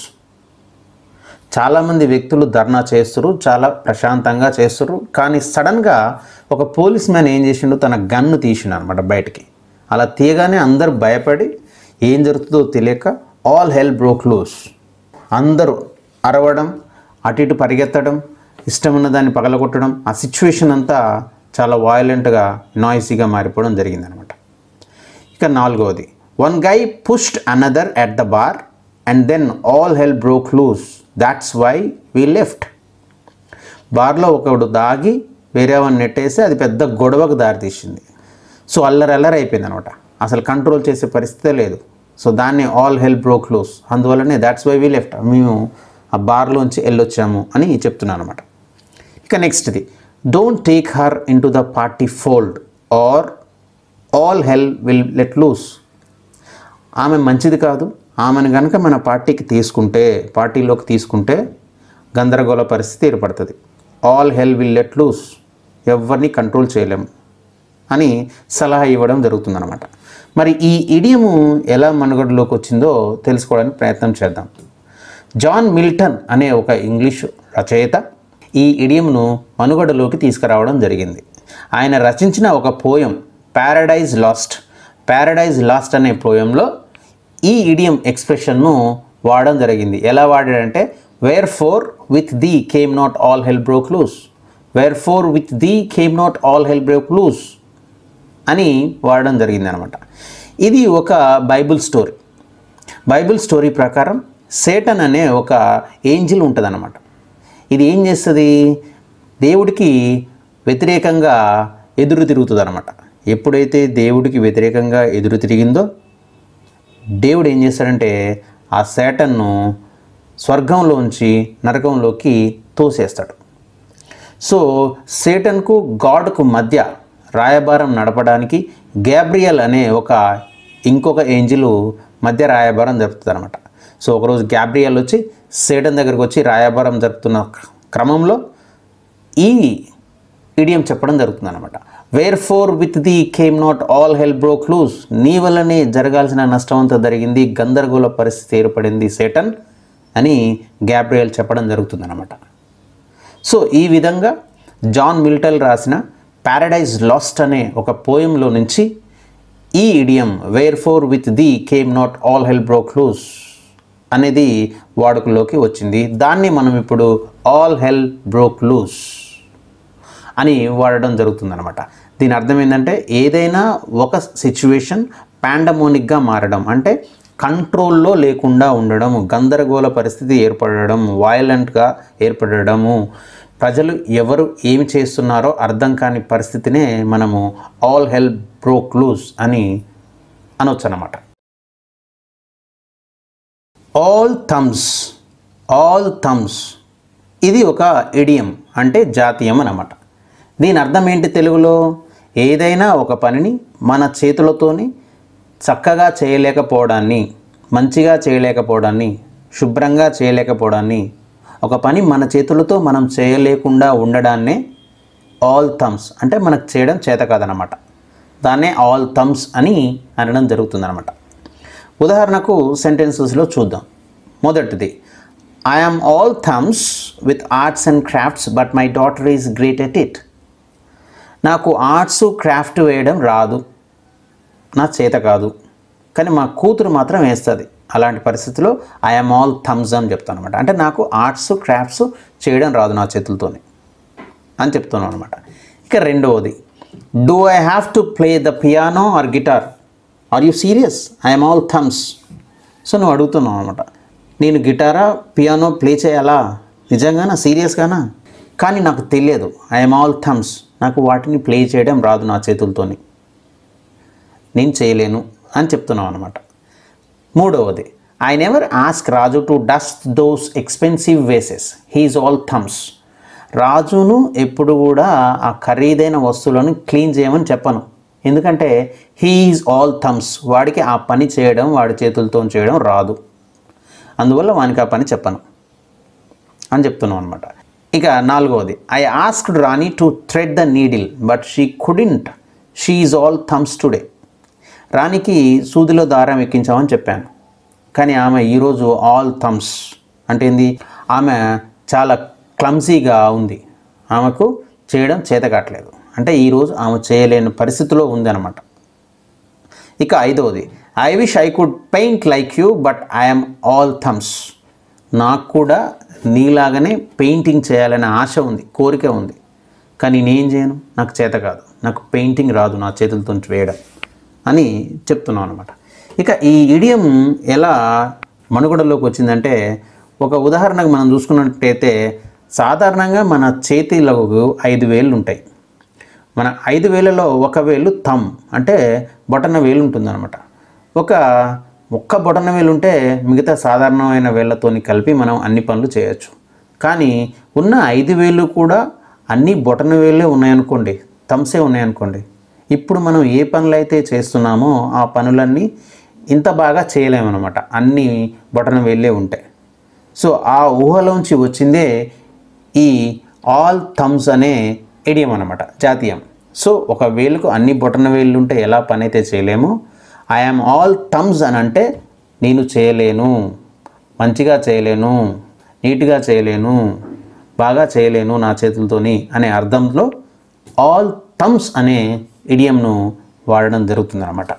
చాలామంది వ్యక్తులు ధర్నా చేస్తారు చాలా ప్రశాంతంగా చేస్తారు కానీ సడన్గా ఒక పోలీస్ మ్యాన్ ఏం చేసిండు తన గన్ను తీసిండు అనమాట బయటికి అలా తీయగానే అందరు భయపడి ఏం జరుగుతుందో తెలియక ఆల్ హెల్ బ్రోక్ లూస్ అందరూ అరవడం అటు ఇటు పరిగెత్తడం ఇష్టం ఉన్న దాన్ని పగలగొట్టడం ఆ సిచ్యువేషన్ అంతా చాలా వాయలెంట్గా నాయిసీగా మారిపోవడం జరిగిందనమాట ఇక నాలుగవది one guy pushed another at the bar and then all hell broke loose that's why we left బార్లో ఒకడు దాగి వేరే వాడిని నెట్టేసి అది పెద్ద గొడవకు దారితీసింది సో అల్లరి అల్లరి అయిపోయింది అనమాట అసలు కంట్రోల్ చేసే పరిస్థితే లేదు సో దాన్ని ఆల్ హెల్ బ్రోక్ లూస్ అందువల్లనే దాట్స్ వై వీ లెఫ్ట్ మేము ఆ బార్లోంచి వెళ్ళొచ్చాము అని చెప్తున్నాను అనమాట ఇక నెక్స్ట్ది don't take her into the party fold or all hell will let loose ఆమె మంచిది కాదు ఆమెను కనుక మన పార్టీకి తీసుకుంటే పార్టీలోకి తీసుకుంటే గందరగోళ పరిస్థితి ఏర్పడుతుంది all hell will let loose ఎవరిని కంట్రోల్ చేయలేము అని సలహా ఇవ్వడం జరుగుతుందన్నమాట మరి ఈ ఇడియము ఎలా మనుగడలోకి వచ్చిందో తెలుసుకోవడానికి ప్రయత్నం చేద్దాం జాన్ మిల్టన్ అనే ఒక ఇంగ్లీష్ రచయిత ఈ ఇడియంను మనుగడలోకి తీసుకురావడం జరిగింది ఆయన రచించిన ఒక poem paradise lost paradise lost అనే పోయంలో ఈ ఇడియం ఎక్స్ప్రెషన్ను వాడడం జరిగింది ఎలా వాడాడంటే wherefore with thee came not all hell broke loose wherefore with thee came not all hell broke loose అని వాడడం జరిగింది అనమాట ఇది ఒక బైబిల్ స్టోరీ బైబిల్ స్టోరీ ప్రకారం సేటన్ అనే ఒక ఏంజిల్ ఉంటుందన్నమాట ఇది ఏం చేస్తుంది దేవుడికి వ్యతిరేకంగా ఎదురు తిరుగుతుంది అనమాట ఎప్పుడైతే దేవుడికి వ్యతిరేకంగా ఎదురు తిరిగిందో దేవుడు ఏం చేస్తాడంటే ఆ సేటన్ను స్వర్గంలోంచి నరకంలోకి తోసేస్తాడు సో సేటన్కు గాడ్కు మధ్య రాయబారం నడపడానికి గ్యాబ్రియల్ అనే ఒక ఇంకొక ఏంజిల్ మధ్య రాయబారం జరుపుతుంది అనమాట సో ఒకరోజు గ్యాబ్రియల్ వచ్చి సేటన్ దగ్గరికి వచ్చి రాయబారం జరుపుతున్న క్రమంలో ఈ ఇడియం చెప్పడం జరుగుతుంది అనమాట wherefore with thee came not all hell broke loose నీ వల్లనే జరగాల్సిన నష్టం అంతా జరిగింది గందరగోళ పరిస్థితి ఏర్పడింది సేటన్ అని గ్యాబ్రియల్ చెప్పడం జరుగుతుంది అనమాట సో ఈ విధంగా జాన్ మిల్టల్ రాసిన ప్యారడైజ్ లాస్ట్ అనే ఒక పోయంలో నుంచి ఈ idiom wherefore with thee came not all hell broke loose అనేది వాడుకలోకి వచ్చింది దాన్ని మనం ఇప్పుడు ఆల్ హెల్ బ్రోక్ లూజ్ అని వాడడం జరుగుతుందన్నమాట దీని అర్థం ఏంటంటే ఏదైనా ఒక సిచ్యువేషన్ పాండమోనిక్గా మారడం అంటే కంట్రోల్లో లేకుండా ఉండడం గందరగోళ పరిస్థితి ఏర్పడడం వైలెంట్గా ఏర్పడము ప్రజలు ఎవరు ఏమి చేస్తున్నారో అర్థం కాని పరిస్థితినే మనము ఆల్ హెల్ప్ బ్రోక్ లూజ్ అని అనొచ్చు అన్నమాట ఆల్ థమ్స్ ఆల్ థమ్స్ ఇది ఒక ఇడియం అంటే జాతీయం అన్నమాట దీని అర్థం ఏంటి తెలుగులో ఏదైనా ఒక పనిని మన చేతులతోని చక్కగా చేయలేకపోవడాన్ని మంచిగా చేయలేకపోవడాన్ని శుభ్రంగా చేయలేకపోవడాన్ని ఒక పని మన చేతులతో మనం చేయలేకుండా ఉండడాన్నే ఆల్ థమ్స్ అంటే మనకు చేయడం చేత కాదనమాట దాన్నే ఆల్ థమ్స్ అని అనడం జరుగుతుందన్నమాట ఉదాహరణకు సెంటెన్సెస్లో చూద్దాం మొదటిది I am all thumbs with arts and crafts but my daughter is great at it నాకు ఆర్ట్స్ క్రాఫ్ట్ వేయడం రాదు నా చేత కాదు కానీ మా కూతురు మాత్రం వేస్తుంది అలాంటి పరిస్థితిలో ఐఎమ్ ఆల్ థమ్స్ అని చెప్తాను అనమాట అంటే నాకు ఆర్ట్స్ క్రాఫ్ట్స్ చేయడం రాదు నా చేతులతోనే అని చెప్తున్నాను అనమాట ఇక రెండవది do I have to play the piano or guitar are you serious I'm all thumbs so నువ్వు అడుగుతున్నావు అనమాట నేను గిటారా పియానో ప్లే చేయాలా నిజంగానా సీరియస్గానా కానీ నాకు తెలియదు ఐఎమ్ ఆల్ థమ్స్ నాకు వాటిని ప్లే చేయడం రాదు నా చేతులతోని నేను చేయలేను అని చెప్తున్నాం అనమాట మూడవది I never ask Raju to dust those expensive vases he's all thumbs రాజును ఎప్పుడు కూడా ఆ ఖరీదైన వస్తువులను క్లీన్ చేయమని చెప్పను ఎందుకంటే హీఈస్ ఆల్ థమ్స్ వాడికి ఆ పని చేయడం వాడి చేతులతో చేయడం రాదు అందువల్ల వానికి ఆ పని చెప్పను అని చెప్తున్నాం అనమాట ఇక నాలుగవది I asked Rani to thread the needle but she couldn't she is all thumbs today రాణికి సూదిలో దారం ఎక్కించామని చెప్పాను కానీ ఆమె ఈరోజు ఆల్ థమ్స్ అంటే ఏంది ఆమె చాలా క్లమ్సీగా ఉంది ఆమెకు చేయడం చేత కావట్లేదు అంటే ఈరోజు ఆమె చేయలేని పరిస్థితిలో ఉంది అనమాట ఇక ఐదవది I wish I could paint like you but I'm all thumbs నాకు కూడా నీలాగానే పెయింటింగ్ చేయాలనే ఆశ ఉంది కోరిక ఉంది కానీ నేనేం చేయను నాకు చేత కాదు నాకు పెయింటింగ్ రాదు నా చేతులతో వేయడం అని చెప్తున్నాను అనమాట ఇక ఈ ఇడియం ఎలా మనుగడలోకి వచ్చిందంటే ఒక ఉదాహరణకు మనం చూసుకున్నట్టయితే సాధారణంగా మన చేతిలకు ఐదు వేళ్ళు ఉంటాయి మన ఐదు వేలలో ఒక వేలు థమ్ అంటే బొటన వేలు ఉంటుందన్నమాట ఒక ఒక్క బొటన వేలు ఉంటే మిగతా సాధారణమైన వేళ్ళతోని కలిపి మనం అన్ని పనులు చేయొచ్చు కానీ ఉన్న ఐదు వేలు కూడా అన్ని బొటన వేలే ఉన్నాయనుకోండి థమ్సే ఉన్నాయనుకోండి ఇప్పుడు మనం ఏ పనులు అయితే చేస్తున్నామో ఆ పనులన్నీ ఇంత బాగా చేయలేమన్నమాట అన్ని బొటన వేళ్ళే ఉంటాయి సో ఆ ఊహలోంచి వచ్చిందే ఈ ఆల్ థమ్స్ అనే ఇడియం అనమాట జాతీయం సో ఒక వేలుకు అన్ని బొటన వేళ్ళు ఉంటే ఎలా పని అయితే చేయలేమో ఐఎమ్ ఆల్ థమ్స్ అని అంటే నేను చేయలేను మంచిగా చేయలేను నీట్గా చేయలేను బాగా చేయలేను నా చేతులతోని అనే అర్థంలో ఆల్ థమ్స్ అనే ఇడియంను వాడడం జరుగుతుందన్నమాట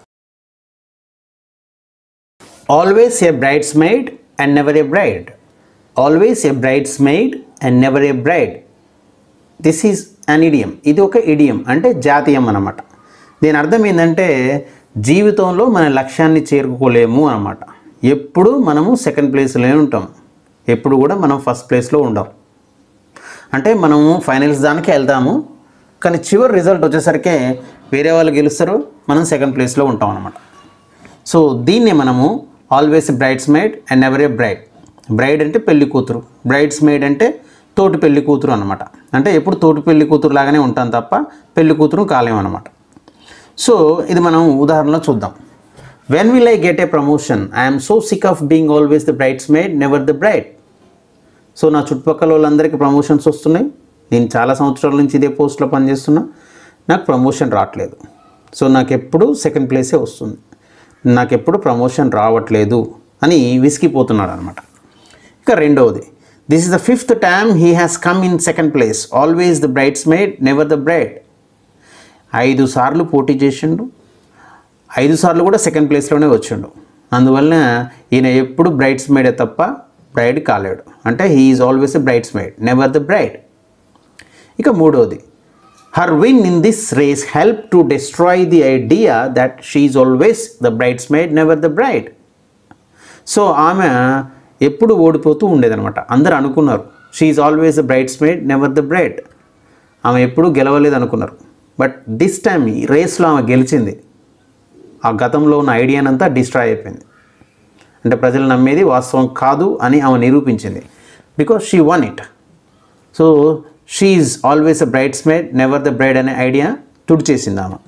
always a bridesmaid and never a bride always a bridesmaid and never a bride this is an idiom ఇది ఒక ఇడియం అంటే జాతీయం అన్నమాట దీని అర్థం ఏంటంటే జీవితంలో మన లక్ష్యాన్ని చేరుకోలేము అన్నమాట ఎప్పుడు మనము సెకండ్ ప్లేస్లోనే ఉంటాం ఎప్పుడు కూడా మనం ఫస్ట్ ప్లేస్లో ఉండం అంటే మనము ఫైనల్స్ దానికి వెళ్తాము కానీ చివరి రిజల్ట్ వచ్చేసరికి వేరే వాళ్ళు గెలుస్తారు మనం సెకండ్ ప్లేస్లో ఉంటాం అన్నమాట సో దీన్ని మనము always bridesmaid and ever a bride bride అంటే పెళ్లి కూతురు బ్రైడ్స్ మేడ్ అంటే తోటి పెళ్లి కూతురు అనమాట అంటే ఎప్పుడు తోటి పెళ్లి కూతురు లాగానే ఉంటాం తప్ప పెళ్లి కూతురు కాలేమన్నమాట సో ఇది మనం ఉదాహరణలో చూద్దాం when will I get a promotion I'm so sick of being always the bridesmaid never the bride so నా చుట్టుపక్కల వాళ్ళందరికీ ప్రమోషన్స్ వస్తున్నాయి నేను చాలా సంవత్సరాల నుంచి ఇదే పోస్ట్లో పనిచేస్తున్నా నాకు ప్రమోషన్ రావట్లేదు సో నాకు ఎప్పుడు సెకండ్ ప్లేసే వస్తుంది నాకు ఎప్పుడు ప్రమోషన్ రావట్లేదు అని విసిగిపోతున్నాడు అనమాట ఇక రెండవది this is the fifth time he has come in second place always the bridesmaid never the bride ఐదు సార్లు పోటీ చేసిండు ఐదు సార్లు కూడా సెకండ్ ప్లేస్లోనే వచ్చిండు అందువలన ఈయన ఎప్పుడు బ్రైడ్స్ మేడే తప్ప బ్రైడ్ కాలేడు అంటే he is always a bridesmaid never the bride ఇక మూడవది her win in this race help to destroy the idea that she is always the bridesmaid never the bride so ఆమె ఎప్పుడు ఓడిపోతూ ఉండేదన్నమాట అందరు అనుకున్నారు she is always the bridesmaid never the bride ఆమె ఎప్పుడూ గెలవలేదు అనుకున్నారు బట్ దిస్ టైం ఈ రేస్లో ఆమె గెలిచింది ఆ గతంలో ఉన్న ఐడియానంతా డిస్ట్రాయ్ అయిపోయింది అంటే ప్రజలు నమ్మేది వాస్తవం కాదు అని ఆమె నిరూపించింది because she won it so she is always a bridesmaid never the bride అనే ఐడియా తుడిచేసింది ఆమె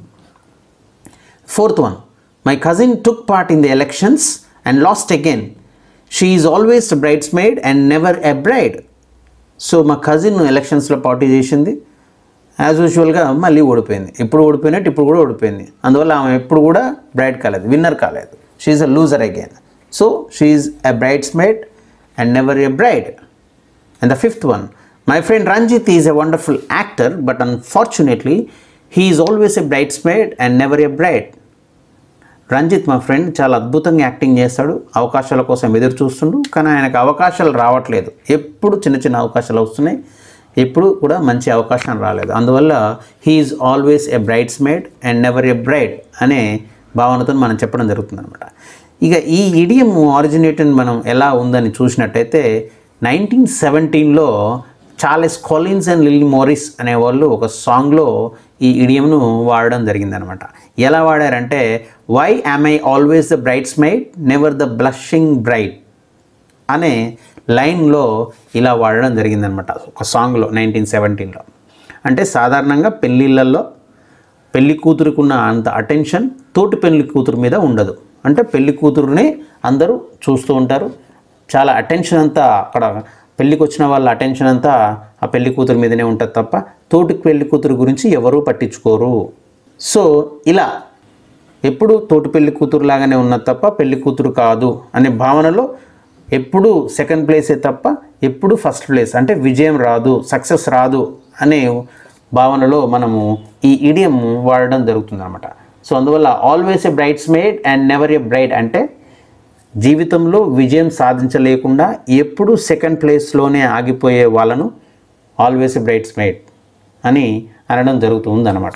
fourth one my cousin took part in the elections and lost again she is always bridesmaid and never a bride so మా cousin ఎలక్షన్స్లో party చేసింది as యూజువల్గా మళ్ళీ ఓడిపోయింది ఇప్పుడు ఓడిపోయినట్టు ఇప్పుడు కూడా ఓడిపోయింది అందువల్ల ఆమె ఎప్పుడు కూడా బ్రైడ్ కాలేదు విన్నర్ కాలేదు she's a loser again so she's a bridesmaid and never a bride and the fifth one my friend Ranjit is a wonderful actor but unfortunately he is always a bridesmaid and never a bride Ranjit మా friend చాలా అద్భుతంగా acting చేస్తాడు అవకాశాల కోసం ఎదురు చూస్తుండు కానీ ఆయనకు అవకాశాలు రావట్లేదు ఎప్పుడు చిన్న చిన్న అవకాశాలు వస్తున్నాయి ఎప్పుడు కూడా మంచి అవకాశం రాలేదు అందువల్ల he's always a bridesmaid and never a bride అనే భావనతో మనం చెప్పడం జరుగుతుంది అనమాట ఇక ఈ ఇడియం ఆరిజినేటెడ్ మనం ఎలా ఉందని చూసినట్టయితే నైన్టీన్ సెవెంటీన్లో Charles Collins and Lily Morris అనేవాళ్ళు ఒక సాంగ్లో ఈ ఇడియంను వాడడం జరిగిందనమాట ఎలా వాడారంటే why am I always the bridesmaid never the blushing bride అనే లైన్లో ఇలా వాడడం జరిగిందనమాట ఒక సాంగ్లో నైన్టీన్ సెవెంటీన్లో అంటే సాధారణంగా పెళ్ళిళ్ళల్లో పెళ్లి కూతురుకున్న అంత అటెన్షన్ తోటి పెళ్లి కూతురు మీద ఉండదు అంటే పెళ్లి కూతురుని అందరూ చూస్తూ ఉంటారు చాలా అటెన్షన్ అంతా అక్కడ పెళ్ళికి వచ్చిన వాళ్ళ అటెన్షన్ అంతా ఆ పెళ్లి కూతురు మీదనే ఉంటుంది తప్ప తోటి పెళ్లి కూతురు గురించి ఎవరూ పట్టించుకోరు సో ఇలా ఎప్పుడు తోటి పెళ్లి కూతురు లాగానే ఉన్నది తప్ప పెళ్లి కూతురు కాదు అనే భావనలో ఎప్పుడు సెకండ్ ప్లేసే తప్ప ఎప్పుడు ఫస్ట్ ప్లేస్ అంటే విజయం రాదు సక్సెస్ రాదు అనే భావనలో మనము ఈ ఇడియం వాడడం జరుగుతుంది అనమాట సో అందువల్ల always a bridesmaid and never a bride అంటే జీవితంలో విజయం సాధించలేకుండా ఎప్పుడు సెకండ్ ప్లేస్లోనే ఆగిపోయే వాళ్ళను ఆల్వేస్ ఎ బ్రైడ్స్ మేడ్ అని అనడం జరుగుతుందన్నమాట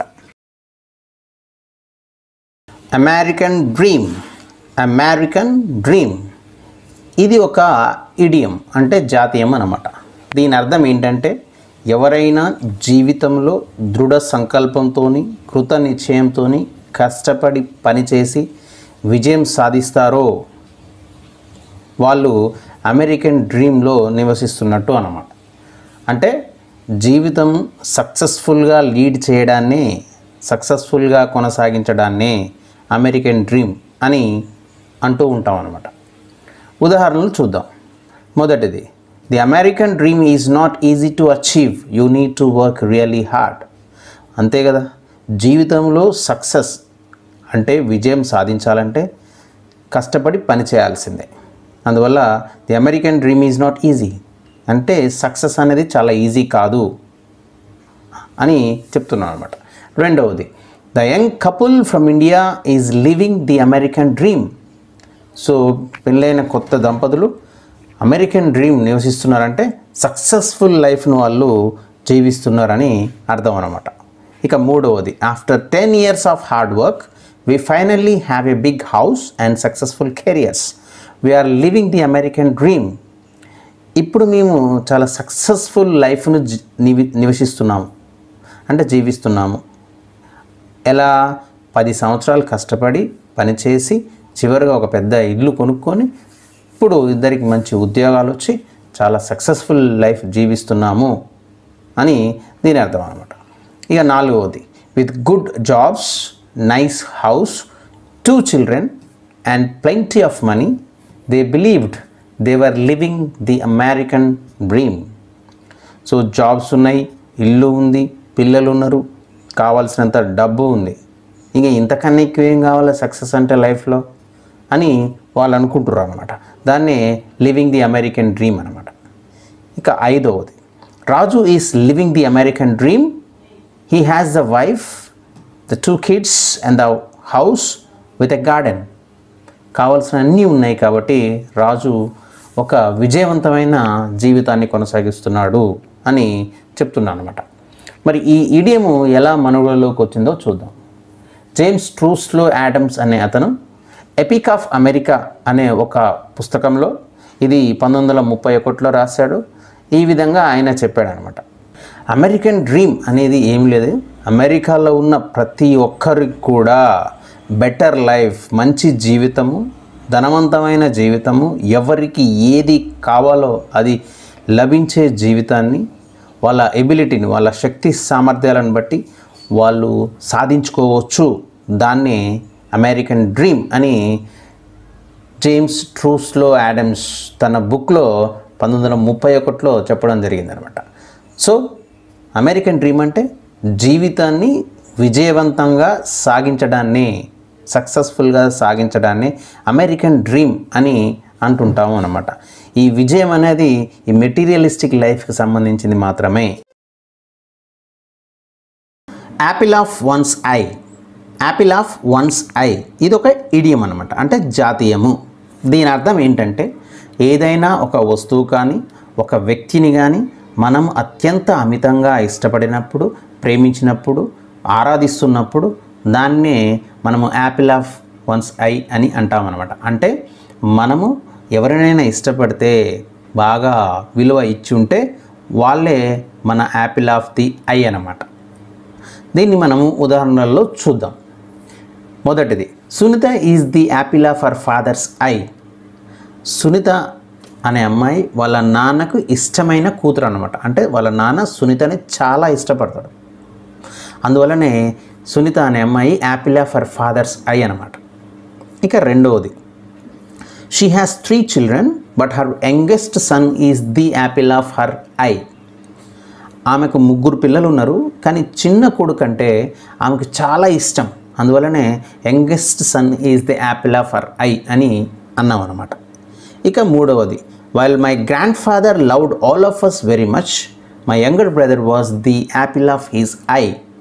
అమెరికన్ డ్రీమ్ అమెరికన్ డ్రీమ్ ఇది ఒక ఇడియం అంటే జాతీయం అన్నమాట దీని అర్థం ఏంటంటే ఎవరైనా జీవితంలో దృఢ సంకల్పంతో కృత నిశ్చయంతో కష్టపడి పనిచేసి విజయం సాధిస్తారో వాళ్ళు అమెరికన్ డ్రీమ్లో నివసిస్తున్నట్టు అన్నమాట అంటే జీవితం సక్సెస్ఫుల్గా లీడ్ చేయడాన్ని సక్సెస్ఫుల్గా కొనసాగించడాన్ని అమెరికన్ డ్రీమ్ అని అంటూ ఉంటాం అన్నమాట ఉదాహరణలు చూద్దాం మొదటిది the American dream is not easy to achieve you need to work really hard అంతే కదా జీవితంలో సక్సెస్ అంటే విజయం సాధించాలంటే కష్టపడి పని చేయాల్సిందే అందువల్ల the American dream is not easy అంటే సక్సెస్ అనేది చాలా ఈజీ కాదు అని చెప్తున్నాను అనమాట రెండవది the young couple from India is living the American dream so పెళ్ళైన కొత్త దంపతులు అమెరికన్ డ్రీమ్ నివసిస్తున్నారంటే సక్సెస్ఫుల్ లైఫ్ను వాళ్ళు జీవిస్తున్నారని అర్థం అనమాట ఇక మూడవది after ten years of hard work we finally have a big house and successful careers we're living the American dream ఇప్పుడు మేము చాలా సక్సెస్ఫుల్ లైఫ్ను జీ- నివి నివసిస్తున్నాము అంటే జీవిస్తున్నాము ఎలా పది సంవత్సరాలు కష్టపడి పనిచేసి చివరిగా ఒక పెద్ద ఇల్లు కొనుక్కొని ఇప్పుడు ఇద్దరికి మంచి ఉద్యోగాలు వచ్చి చాలా సక్సెస్ఫుల్ లైఫ్ జీవిస్తున్నాము అని దీని అర్థం అనమాట ఇక నాలుగవది with good jobs nice house two children and plenty of money they believed they were living the American dream so jobs ఉన్నాయి ఇల్లు ఉంది పిల్లలు ఉన్నారు కావాల్సినంత డబ్బు ఉంది ఇంకా ఇంతకన్నా ఎక్కువ ఏం కావాలి సక్సెస్ అంటే లైఫ్లో అని వాళ్ళు అనుకుంటున్నారు అనమాట దాన్నే లివింగ్ ది అమెరికన్ డ్రీమ్ అనమాట ఇక ఐదవది Raju is living the American dream he has the wife the two kids and the house with a garden కావాల్సిన అన్నీ ఉన్నాయి కాబట్టి రాజు ఒక విజయవంతమైన జీవితాన్ని కొనసాగిస్తున్నాడు అని చెప్తున్నాను అనమాట మరి ఈ ఇడియము ఎలా మనుగడలోకి వచ్చిందో చూద్దాం జేమ్స్ ట్రూస్లో యాడమ్స్ అనే అతను ఎపిక్ ఆఫ్ అమెరికా అనే ఒక పుస్తకంలో ఇది పంతొమ్మిది వందల ముప్పై ఒకటిలో రాశాడు ఈ విధంగా ఆయన చెప్పాడనమాట అమెరికన్ డ్రీమ్ అనేది ఏం లేదు అమెరికాలో ఉన్న ప్రతి ఒక్కరికి కూడా బెటర్ లైఫ్ మంచి జీవితము ధనవంతమైన జీవితము ఎవరికి ఏది కావాలో అది లభించే జీవితాన్ని వాళ్ళ ఎబిలిటీని వాళ్ళ శక్తి సామర్థ్యాలను బట్టి వాళ్ళు సాధించుకోవచ్చు దాన్నే అమెరికన్ డ్రీమ్ అని జేమ్స్ ట్రూస్లో యాడమ్స్ తన బుక్లో పంతొమ్మిది వందల ముప్పై ఒకటిలో చెప్పడం జరిగిందనమాట సో అమెరికన్ డ్రీమ్ అంటే జీవితాన్ని విజయవంతంగా సాగించడాన్ని సక్సెస్ఫుల్గా సాగించడాన్ని అమెరికన్ డ్రీమ్ అని అంటుంటాము అనమాట ఈ విజయం అనేది ఈ మెటీరియలిస్టిక్ లైఫ్కి సంబంధించింది మాత్రమే apple of one's eye apple of one's eye ఇది ఒక ఇడియం అనమాట అంటే జాతీయము దీని అర్థం ఏంటంటే ఏదైనా ఒక వస్తువు కానీ ఒక వ్యక్తిని కానీ మనం అత్యంత అమితంగా ఇష్టపడినప్పుడు ప్రేమించినప్పుడు ఆరాధిస్తున్నప్పుడు దాన్నే మనము యాపిల్ ఆఫ్ వన్స్ ఐ అని అంటామన్నమాట అంటే మనము ఎవరినైనా ఇష్టపడితే బాగా విలువ ఇచ్చి ఉంటే వాళ్ళే మన యాపిల్ ఆఫ్ ది ఐ అన్నమాట దీన్ని మనము ఉదాహరణల్లో చూద్దాం మొదటిది Sunita is the apple of our father's eye Sunita అనే అమ్మాయి వాళ్ళ నాన్నకు ఇష్టమైన కూతురు అనమాట అంటే వాళ్ళ నాన్న సునీతని చాలా ఇష్టపడతాడు అందువల్లనే సునీత అనే అమ్మాయి apple of her father's eye అనమాట ఇక రెండవది she has three children but her youngest son is the apple of her eye ఆమెకు ముగ్గురు పిల్లలు ఉన్నారు కానీ చిన్న కొడుకు అంటే ఆమెకు చాలా ఇష్టం అందువలనే youngest son is the apple of her eye అని అన్నాం అనమాట ఇక మూడవది while my grandfather loved all of us very much my younger brother was the apple of his eye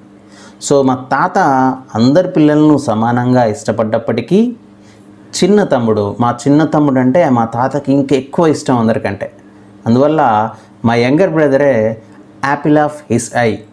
so మా తాత అందరి పిల్లలను సమానంగా ఇష్టపడ్డప్పటికీ చిన్న తమ్ముడు మా చిన్న తమ్ముడు అంటే మా తాతకి ఇంకెక్కువ ఇష్టం అందరికంటే అందువల్ల మా యంగర్ బ్రదరే యాపిల్ ఆఫ్ హిస్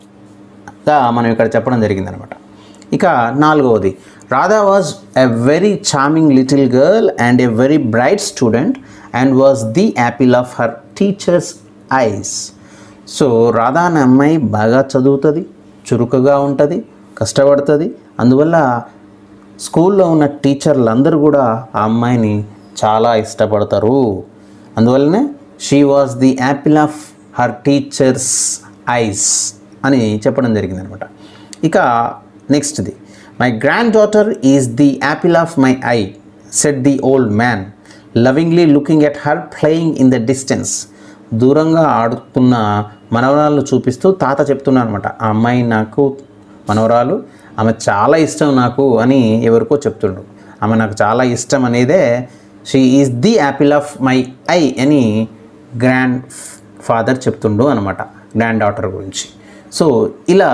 ఐగా మనం ఇక్కడ చెప్పడం జరిగిందనమాట ఇక నాలుగవది Radha was a very charming little girl and a very bright student and was the apple of her teacher's eyes so Radha అనే అమ్మాయి బాగా చదువుతుంది చురుకుగా ఉంటుంది కష్టపడుతుంది అందువల్ల స్కూల్లో ఉన్న టీచర్లు అందరూ కూడా ఆ అమ్మాయిని చాలా ఇష్టపడతారు అందువల్లనే she was the apple of her teacher's eyes అని చెప్పడం జరిగిందనమాట ఇక నెక్స్ట్ది my granddaughter is the apple of my eye said the old man lovingly looking at her playing in the distance దూరంగా ఆడుతున్న మనవరాలు చూపిస్తూ తాత చెప్తున్నాను అనమాట ఆ అమ్మాయి నాకు మనవరాలు ఆమె చాలా ఇష్టం నాకు అని ఎవరికో చెప్తుండు ఆమె నాకు చాలా ఇష్టం అనేదే she is the apple of my eye అని గ్రాండ్ ఫాదర్ చెప్తుండు అనమాట గ్రాండ్ డాటర్ గురించి సో ఇలా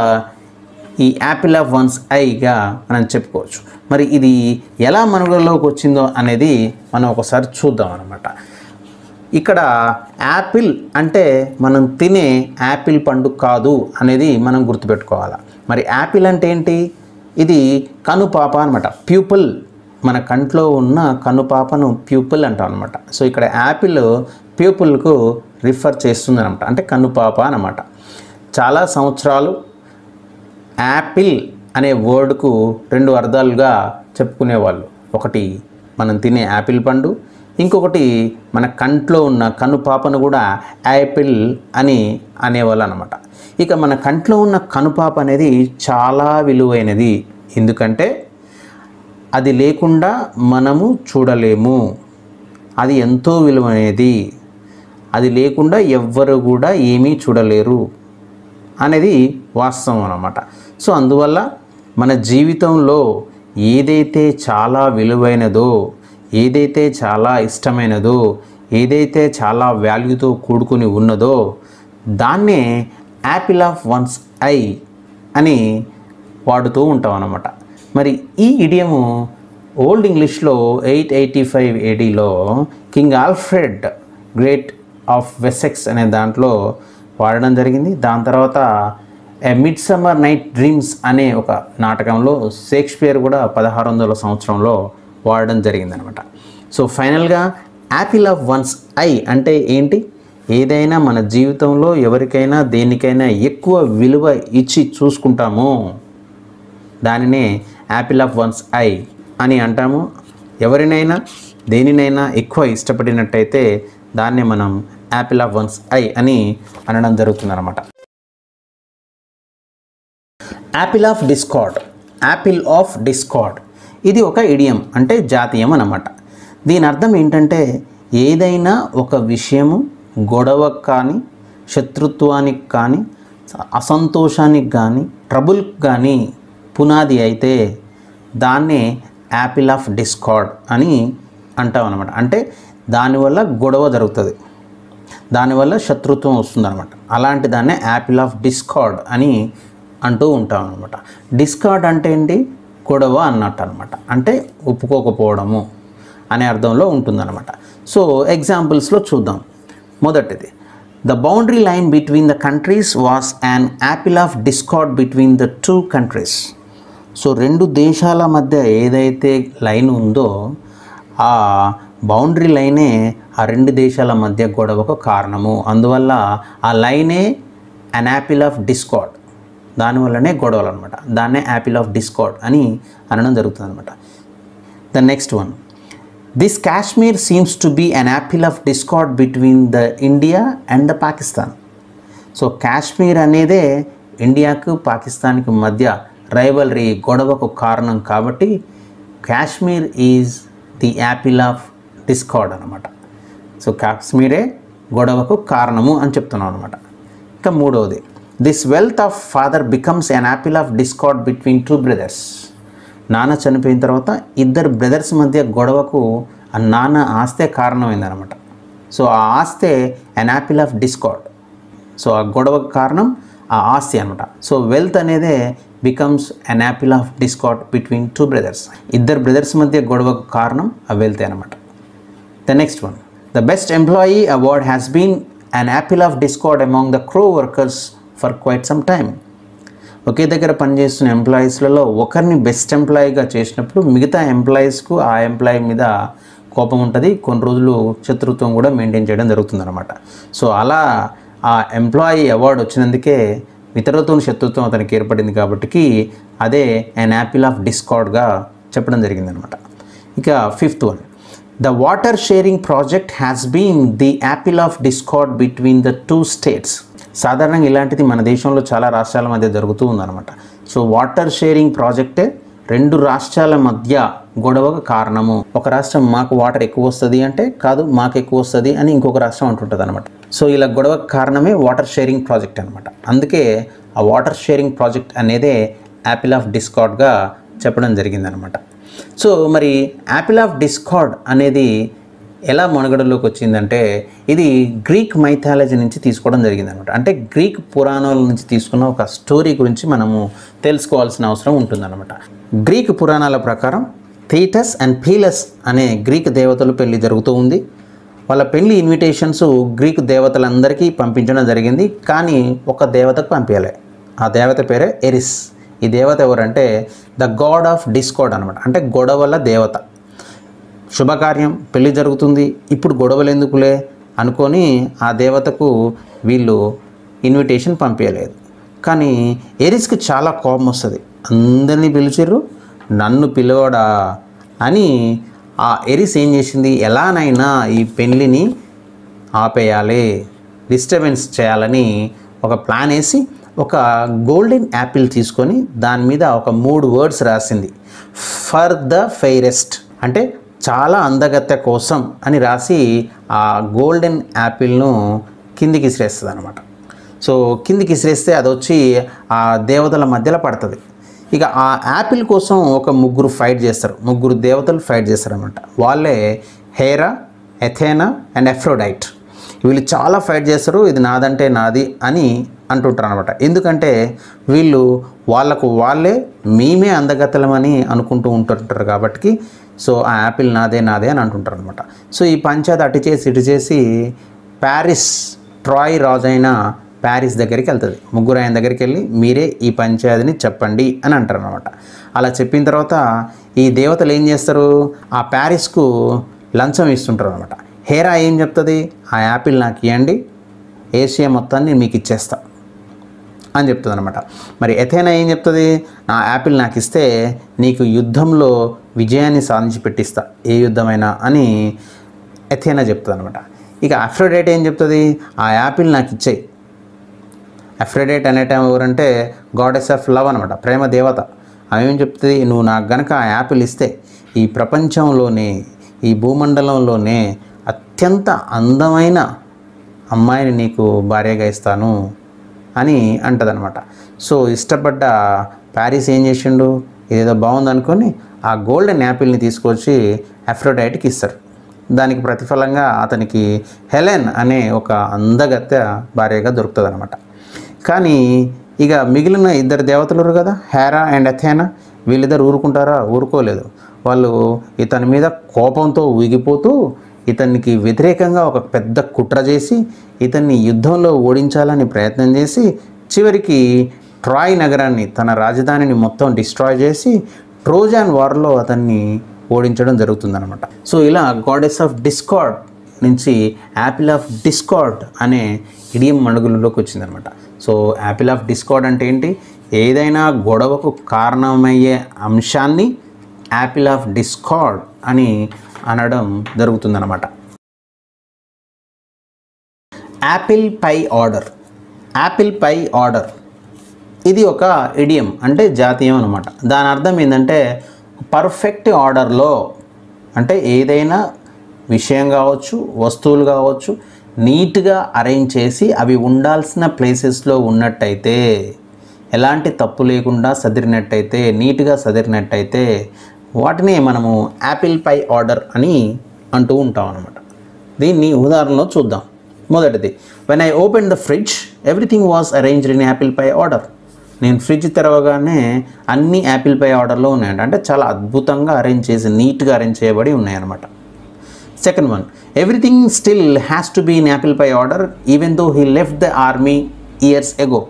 ఈ యాపిల్ ఆఫ్ వన్స్ ఐగా మనం చెప్పుకోవచ్చు మరి ఇది ఎలా మనుగడలోకి వచ్చిందో అనేది మనం ఒకసారి చూద్దాం అనమాట ఇక్కడ యాపిల్ అంటే మనం తినే యాపిల్ పండు కాదు అనేది మనం గుర్తుపెట్టుకోవాలి మరి యాపిల్ అంటే ఏంటి ఇది కనుపాప అనమాట ప్యూపుల్ మన కంట్లో ఉన్న కనుపాపను ప్యూపుల్ అంటాం అనమాట సో ఇక్కడ యాపిల్ ప్యూపుల్కు రిఫర్ చేస్తుంది అనమాట అంటే కనుపాప అనమాట చాలా సంవత్సరాలు యాపిల్ అనే వర్డ్కు రెండు అర్థాలుగా చెప్పుకునేవాళ్ళు ఒకటి మనం తినే యాపిల్ పండు ఇంకొకటి మన కంట్లో ఉన్న కను పాపను కూడా యాపిల్ అని అనేవాళ్ళు అనమాట ఇక మన కంట్లో ఉన్న కనుపాప అనేది చాలా విలువైనది ఎందుకంటే అది లేకుండా మనము చూడలేము అది ఎంతో విలువైనది అది లేకుండా ఎవ్వరు కూడా ఏమీ చూడలేరు అనేది వాస్తవం అన్నమాట సో అందువల్ల మన జీవితంలో ఏదైతే చాలా విలువైనదో ఏదైతే చాలా ఇష్టమైనదో ఏదైతే చాలా వాల్యూతో కూడుకుని ఉన్నదో దాన్నే యాపిల్ ఆఫ్ వన్స్ ఐ అని వాడుతూ ఉంటాం అన్నమాట మరి ఈ ఇడియము ఓల్డ్ ఇంగ్లీష్లో ఎయిట్ ఎయిటీ ఫైవ్ ఏడీలో king Alfred great of Wessex అనే దాంట్లో వాడడం జరిగింది దాని తర్వాత a midsummer night dreams అనే ఒక నాటకంలో షేక్స్పియర్ కూడా పదహారు వందల సంవత్సరంలో వాడడం జరిగిందనమాట సో ఫైనల్గా యాపిల్ ఆఫ్ వన్స్ ఐ అంటే ఏంటి ఏదైనా మన జీవితంలో ఎవరికైనా దేనికైనా ఎక్కువ విలువ ఇచ్చి చూసుకుంటామో దానినే యాపిల్ ఆఫ్ వన్స్ ఐ అని అంటాము ఎవరినైనా దేనినైనా ఎక్కువ ఇష్టపడినట్టయితే దాన్నే మనం యాపిల్ ఆఫ్ వన్స్ ఐ అని అనడం జరుగుతుందన్నమాట apple of discord apple of discord ఇది ఒక ఇడియం అంటే జాతీయం అన్నమాట దీని అర్థం ఏంటంటే ఏదైనా ఒక విషయము గొడవకు కానీ శత్రుత్వానికి కానీ అసంతోషానికి కానీ ట్రబుల్కి కానీ పునాది అయితే దాన్నే యాపిల్ ఆఫ్ డిస్కార్డ్ అని అంటాం అనమాట అంటే దానివల్ల గొడవ జరుగుతుంది దానివల్ల శత్రుత్వం వస్తుందన్నమాట అలాంటి దాన్నే యాపిల్ ఆఫ్ డిస్కార్డ్ అని అంటూ ఉంటాం అనమాట డిస్కార్డ్ అంటే ఏంటి గొడవ అన్నట్టు అనమాట అంటే ఒప్పుకోకపోవడము అనే అర్థంలో ఉంటుందన్నమాట సో ఎగ్జాంపుల్స్లో చూద్దాం మొదటిది the boundary line between the countries was an apple of discord between the two countries so రెండు దేశాల మధ్య ఏదైతే లైన్ ఉందో ఆ బౌండరీ లైనే ఆ రెండు దేశాల మధ్య గొడవకు కారణము అందువల్ల ఆ లైనే అన్ యాపిల్ ఆఫ్ డిస్కార్డ్ దానివల్లనే గొడవలు అనమాట దాన్నే యాపిల్ ఆఫ్ డిస్కార్డ్ అని అనడం జరుగుతుంది అనమాట the next one this Kashmir seems to be an apple of discord between the India and the Pakistan so Kashmir అనేదే ఇండియాకు పాకిస్తాన్కి మధ్య రైవలరీ గొడవకు కారణం కాబట్టి Kashmir is the apple of discord అనమాట సో కాశ్మీరే గొడవకు కారణము అని చెప్తున్నాం అనమాట ఇంకా మూడవది this wealth of father becomes an apple of discord between two brothers నాన్న చనిపోయిన తర్వాత ఇద్దరు బ్రదర్స్ మధ్య గొడవకు ఆ నాన్న ఆస్తే కారణమైందనమాట సో ఆ ఆస్తే an apple of discord so ఆ గొడవకు కారణం ఆ ఆస్తి అనమాట సో వెల్త్ అనేదే becomes an apple of discord between two brothers ఇద్దరు బ్రదర్స్ మధ్య గొడవకు కారణం ఆ వెల్త్ అనమాట the next one the best employee award has been an apple of discord among the coworkers for quite some time ఒకే దగ్గర పనిచేస్తున్న ఎంప్లాయీస్లలో ఒకరిని బెస్ట్ ఎంప్లాయీగా చేసినప్పుడు మిగతా ఎంప్లాయీస్కు ఆ ఎంప్లాయీ మీద కోపం ఉంటుంది కొన్ని రోజులు శత్రుత్వం కూడా మెయింటైన్ చేయడం జరుగుతుందన్నమాట సో అలా ఆ ఎంప్లాయీ అవార్డు వచ్చినందుకే ఇతరులతో శత్రుత్వం అతనికి ఏర్పడింది కాబట్టి అదే అన్ యాపిల్ ఆఫ్ డిస్కార్డ్గా చెప్పడం జరిగిందనమాట ఇక fifth one the water sharing project has been the apple of discord between the two states సాధారణంగా ఇలాంటిది మన దేశంలో చాలా రాష్ట్రాల మధ్య జరుగుతూ ఉందన్నమాట సో వాటర్ షేరింగ్ ప్రాజెక్టే రెండు రాష్ట్రాల మధ్య గొడవకు కారణము ఒక రాష్ట్రం మాకు వాటర్ ఎక్కువ వస్తుంది అంటే కాదు మాకు ఎక్కువ వస్తుంది అని ఇంకొక రాష్ట్రం అంటుంటుంది అనమాట సో ఇలా గొడవకు కారణమే వాటర్ షేరింగ్ ప్రాజెక్ట్ అనమాట అందుకే ఆ వాటర్ షేరింగ్ ప్రాజెక్ట్ అనేదే యాపిల్ ఆఫ్ డిస్కార్డ్గా చెప్పడం జరిగిందనమాట సో మరి యాపిల్ ఆఫ్ డిస్కార్డ్ అనేది ఎలా మనుగడలోకి వచ్చిందంటే ఇది గ్రీక్ మైథాలజీ నుంచి తీసుకోవడం జరిగిందనమాట అంటే గ్రీక్ పురాణాల నుంచి తీసుకున్న ఒక స్టోరీ గురించి మనము తెలుసుకోవాల్సిన అవసరం ఉంటుందన్నమాట గ్రీక్ పురాణాల ప్రకారం థీటస్ అండ్ పీలస్ అనే గ్రీక్ దేవతలు పెళ్లి జరుగుతూ ఉంది వాళ్ళ పెళ్లి ఇన్విటేషన్స్ గ్రీక్ దేవతలందరికీ పంపించడం జరిగింది కానీ ఒక దేవతకు పంపించలే ఆ దేవత పేరే ఎరిస్ ఈ దేవత ఎవరంటే ద గాడ్ ఆఫ్ డిస్కార్డ్ అనమాట అంటే గొడవల దేవత శుభకార్యం పెళ్లి జరుగుతుంది ఇప్పుడు గొడవలు ఎందుకులే అనుకొని ఆ దేవతకు వీళ్ళు ఇన్విటేషన్ పంపించలేదు కానీ ఎరిస్కి చాలా కోపం వస్తుంది అందరినీ పిలిచారు నన్ను పిలవడా అని ఆ ఎరిస్ ఏం చేసింది ఎలానైనా ఈ పెళ్ళిని ఆపేయాలి డిస్టర్బెన్స్ చేయాలని ఒక ప్లాన్ వేసి ఒక గోల్డెన్ యాపిల్ తీసుకొని దాని మీద ఒక మూడు వర్డ్స్ రాసింది ఫర్ ద ఫెయిరెస్ట్ అంటే చాలా అందగత్తె కోసం అని రాసి ఆ గోల్డెన్ యాపిల్ను కిందికి విసిరేస్తుంది అనమాట సో కిందికి విసిరేస్తే అది వచ్చి ఆ దేవతల మధ్యలో పడుతుంది ఇక ఆ యాపిల్ కోసం ఒక ముగ్గురు ఫైట్ చేస్తారు ముగ్గురు దేవతలు ఫైట్ చేస్తారు అనమాట వాళ్ళే హేరా ఎథేనా అండ్ ఎఫ్రోడైట్ వీళ్ళు చాలా ఫైట్ చేస్తారు ఇది నాదంటే నాది అని అంటుంటారు అనమాట ఎందుకంటే వీళ్ళు వాళ్ళకు వాళ్ళే మేమే అందగతలమని అనుకుంటూ ఉంటుంటారు కాబట్టి సో ఆ యాపిల్ నాదే నాదే అని అంటుంటారు అనమాట సో ఈ పంచాయతీ అటు చేసి ఇటు చేసి ప్యారిస్ ట్రాయ్ రాజైన ప్యారిస్ దగ్గరికి వెళ్తుంది ముగ్గురు ఆయన దగ్గరికి వెళ్ళి మీరే ఈ పంచాయతీని చెప్పండి అని అంటారు అనమాట అలా చెప్పిన తర్వాత ఈ దేవతలు ఏం చేస్తారు ఆ ప్యారిస్కు లంచం ఇస్తుంటారు అనమాట హేరా ఏం చెప్తుంది ఆ యాపిల్ నాకు ఇవ్వండి ఏషియా మొత్తాన్ని మీకు ఇచ్చేస్తా అని చెప్తుంది అనమాట మరి ఎథేనా ఏం చెప్తుంది నా యాపిల్ నాకు ఇస్తే నీకు యుద్ధంలో విజయాన్ని సాధించి పెట్టిస్తా ఏ యుద్ధమైనా అని ఎథేనా చెప్తుంది అనమాట ఇక అఫ్రోడేట్ ఏం చెప్తుంది ఆ యాపిల్ నాకు ఇచ్చేయి అఫ్రోడేట్ అనేటం ఎవరంటే గాడెస్ ఆఫ్ లవ్ అనమాట ప్రేమ దేవత ఆమె ఏం చెప్తుంది నువ్వు నాకు గనక ఆ యాపిల్ ఇస్తే ఈ ప్రపంచంలోనే ఈ భూమండలంలోనే అత్యంత అందమైన అమ్మాయిని నీకు భార్యగా ఇస్తాను అని అంటదనమాట సో ఇష్టపడ్డ ప్యారిస్ ఏం చేసిండు ఇదేదో బాగుంది అనుకొని ఆ గోల్డెన్ యాపిల్ని తీసుకొచ్చి అఫ్రోడైట్కి ఇస్తారు దానికి ప్రతిఫలంగా అతనికి హెలెన్ అనే ఒక అందగత్తె భార్యగా దొరుకుతుంది అనమాట కానీ ఇక మిగిలిన ఇద్దరు దేవతలు ఉన్నారు కదా హేరా అండ్ అథేనా వీళ్ళిద్దరు ఊరుకుంటారా ఊరుకోలేదు వాళ్ళు ఇతని మీద కోపంతో ఊగిపోతూ ఇతనికి వ్యతిరేకంగా ఒక పెద్ద కుట్ర చేసి ఇతన్ని యుద్ధంలో ఓడించాలని ప్రయత్నం చేసి చివరికి ట్రాయ్ నగరాన్ని తన రాజధానిని మొత్తం డిస్ట్రాయ్ చేసి ట్రోజాన్ వార్లో అతన్ని ఓడించడం జరుగుతుందన్నమాట సో ఇలా గాడెస్ ఆఫ్ డిస్కార్డ్ నుంచి యాపిల్ ఆఫ్ డిస్కార్డ్ అనే ఇడియం మడుగులలోకి వచ్చిందనమాట సో యాపిల్ ఆఫ్ డిస్కార్డ్ అంటే ఏంటి ఏదైనా గొడవకు కారణమయ్యే అంశాన్ని యాపిల్ ఆఫ్ డిస్కార్డ్ అని అనడం జరుగుతుందన్నమాట apple pie order apple pie order ఇది ఒక ఇడియం అంటే జాతీయం అనమాట దాని అర్థం ఏంటంటే పర్ఫెక్ట్ ఆర్డర్లో అంటే ఏదైనా విషయం కావచ్చు వస్తువులు కావచ్చు నీట్గా అరేంజ్ చేసి అవి ఉండాల్సిన ప్లేసెస్లో ఉన్నట్టయితే ఎలాంటి తప్పు లేకుండా సదిరినట్టయితే నీట్గా సదిరినట్టయితే వాటిని మనము యాపిల్ పై ఆర్డర్ అని అంటూ ఉంటాం అనమాట దీన్ని ఉదాహరణలో చూద్దాం మొదటిది when I open the fridge everything was arranged in apple pie order నేను ఫ్రిడ్జ్ తెరవగానే అన్ని యాపిల్ పై ఆర్డర్లో ఉన్నాయంట అంటే చాలా అద్భుతంగా అరేంజ్ చేసి నీట్గా అరేంజ్ చేయబడి ఉన్నాయన్నమాట second one everything still has to be in apple pie order even though he left the army years ago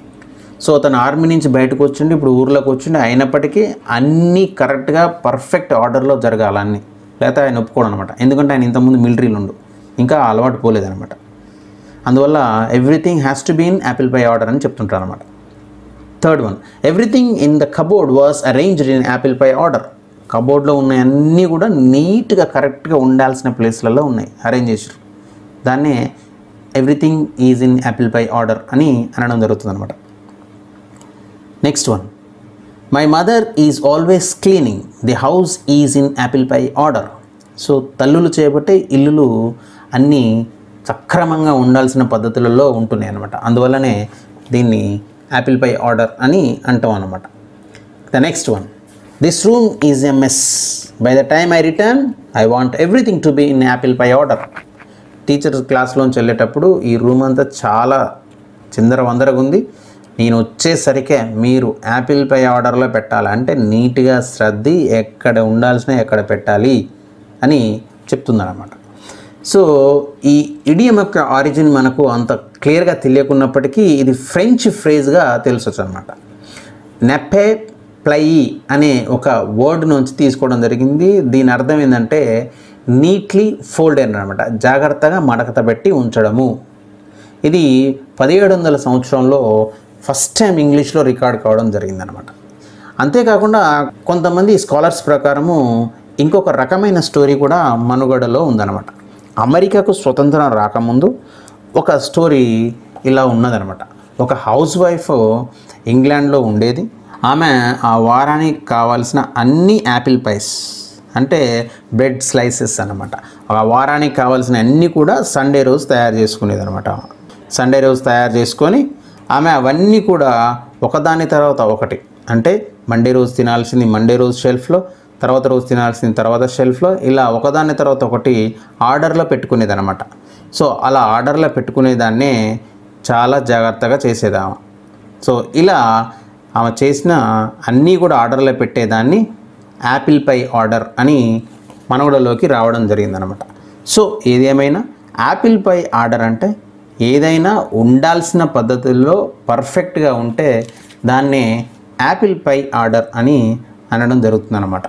so తన ఆర్మీ నుంచి బయటకు వచ్చిండు ఇప్పుడు ఊర్లోకి వచ్చిండు అయినప్పటికీ అన్నీ కరెక్ట్గా పర్ఫెక్ట్ ఆర్డర్లో జరగాలన్నీ లేకపోతే ఆయన ఒప్పుకోడు అనమాట ఎందుకంటే ఆయన ఇంతకుముందు మిలిటరీలు ఉండు ఇంకా అలవాటు పోలేదనమాట అందువల్ల everything has to be in apple pie order అని చెప్తుంటారు అనమాట third one everything in the cupboard was arranged in apple pie order కబోర్డ్లో ఉన్న అన్నీ కూడా నీట్గా కరెక్ట్గా ఉండాల్సిన ప్లేస్లలో ఉన్నాయి అరేంజ్ చేసారు దాన్నే everything is in apple pie order అని అనడం జరుగుతుంది అనమాట next one my mother is always cleaning the house is in apple pie order so తల్లులు చేయబట్టే ఇల్లులు అన్నీ సక్రమంగా ఉండాల్సిన పద్ధతులలో ఉంటున్నాయి అనమాట అందువల్లనే దీన్ని యాపిల్ పై ఆర్డర్ అని అంటాం అనమాట the next one this room is a mess by the time I return I want everything to be in apple pie order teacher క్లాస్లోంచి వెళ్ళేటప్పుడు ఈ రూమ్ అంతా చాలా చిందర వందరగా ఉంది నేను వచ్చేసరికే మీరు యాపిల్ పై ఆర్డర్లో పెట్టాలి అంటే నీట్గా శ్రద్ధి ఎక్కడ ఉండాల్సిన ఎక్కడ పెట్టాలి అని చెప్తుందన్నమాట సో ఈ ఇడియం యొక్క ఆరిజిన్ మనకు అంత క్లియర్గా తెలియకున్నప్పటికీ ఇది ఫ్రెంచ్ ఫ్రేజ్గా తెలిసొచ్చు అనమాట నెప్పే ప్లయి అనే ఒక వర్డ్ నుంచి తీసుకోవడం జరిగింది దీని అర్థం ఏంటంటే నీట్లీ ఫోల్డెడ్ అనమాట జాగ్రత్తగా మడకత పెట్టి ఉంచడము ఇది పదిహేడు వందల సంవత్సరంలో ఫస్ట్ టైం ఇంగ్లీష్లో రికార్డ్ కావడం జరిగిందనమాట అంతేకాకుండా కొంతమంది స్కాలర్స్ ప్రకారము ఇంకొక రకమైన స్టోరీ కూడా మనుగడలో ఉందన్నమాట అమెరికాకు స్వతంత్రం రాకముందు ఒక స్టోరీ ఇలా ఉన్నదనమాట ఒక హౌస్ వైఫ్ ఇంగ్లాండ్లో ఉండేది ఆమె ఆ వారానికి కావాల్సిన అన్ని యాపిల్ పైస్ అంటే బ్రెడ్ స్లైసెస్ అనమాట ఆ వారానికి కావాల్సిన అన్నీ కూడా సండే రోజు తయారు చేసుకునేది అనమాట సండే రోజు తయారు చేసుకొని ఆమె అవన్నీ కూడా ఒకదాని తర్వాత ఒకటి అంటే మండే రోజు తినాల్సింది మండే రోజు షెల్ఫ్లో తర్వాత రోజు తినాల్సింది తర్వాత షెల్ఫ్లో ఇలా ఒకదాని తర్వాత ఒకటి ఆర్డర్లో పెట్టుకునేది అనమాట సో అలా ఆర్డర్లో పెట్టుకునేదాన్నే చాలా జాగ్రత్తగా చేసేది ఆమె సో ఇలా ఆమె చేసిన అన్నీ కూడా ఆర్డర్లో పెట్టేదాన్ని యాపిల్ పై ఆర్డర్ అని మనవడలోకి రావడం జరిగిందనమాట సో ఏదేమైనా యాపిల్ పై ఆర్డర్ అంటే ఏదైనా ఉండాల్సిన పద్ధతుల్లో పర్ఫెక్ట్గా ఉంటే దాన్నే యాపిల్ పై ఆర్డర్ అని అనడం జరుగుతుందన్నమాట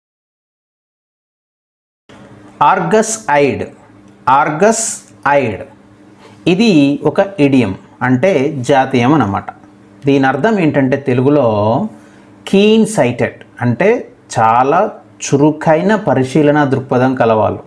ఆర్గస్ ఐడ్ ఆర్గస్ ఐడ్ ఇది ఒక ఇడియం అంటే జాతీయం అన్నమాట దీని అర్థం ఏంటంటే తెలుగులో కీన్ సైటెడ్ అంటే చాలా చురుకైన పరిశీలన దృక్పథం కలవాళ్ళు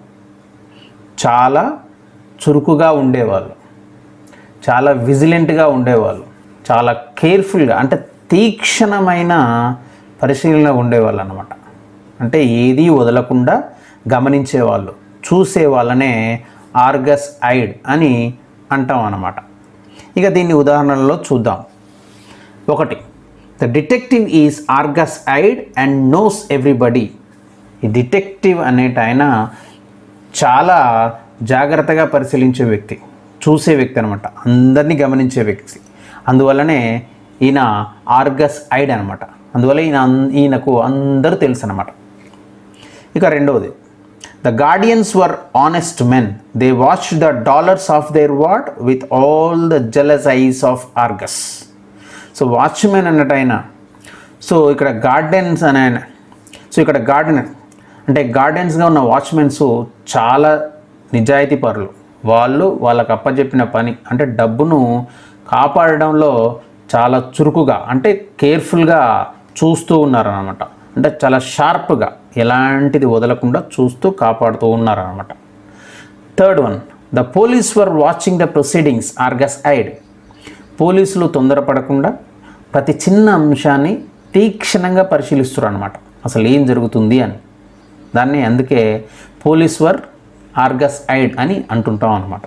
చాలా చురుకుగా ఉండేవాళ్ళు చాలా విజిలెంట్గా ఉండేవాళ్ళు చాలా కేర్ఫుల్గా అంటే తీక్షణమైన పరిశీలన ఉండేవాళ్ళు అనమాట అంటే ఏదీ వదలకుండా గమనించేవాళ్ళు చూసే వాళ్ళనే ఆర్గస్ ఐడ్ అని అంటాం అన్నమాట ఇక దీన్ని ఉదాహరణలో చూద్దాం ఒకటి the detective is Argus eyed and knows everybody ఈ డిటెక్టివ్ అనేట ఆయన చాలా జాగ్రత్తగా పరిశీలించే వ్యక్తి చూసే వ్యక్తి అనమాట అందరినీ గమనించే వ్యక్తి అందువల్లనే ఈయన ఆర్గస్ ఐడ్ అనమాట అందువల్ల ఈయన అన్- ఈయనకు అందరూ తెలుసు అనమాట ఇక రెండవది the guardians were honest men they watch the dollars of their what with all the jealous eyes of Argus so watchmen అన్నట్టు ఆయన సో ఇక్కడ గార్డెన్స్ అనే ఆయన సో ఇక్కడ గార్డెన్ అంటే గార్డెన్స్గా ఉన్న వాచ్మెన్స్ చాలా నిజాయితీ పరులు వాళ్ళు వాళ్ళకి అప్పచెప్పిన పని అంటే డబ్బును కాపాడడంలో చాలా చురుకుగా అంటే కేర్ఫుల్గా చూస్తూ ఉన్నారనమాట అంటే చాలా షార్ప్గా ఎలాంటిది వదలకుండా చూస్తూ కాపాడుతూ ఉన్నారనమాట third one the police were watching the proceedings Argus eyed పోలీసులు తొందరపడకుండా ప్రతి చిన్న అంశాన్ని తీక్షణంగా పరిశీలిస్తారు అనమాట అసలు ఏం జరుగుతుంది అని దాన్ని అందుకే పోలీస్ వర్ ఆర్గస్ ఐడ్ అని అంటుంటాం అనమాట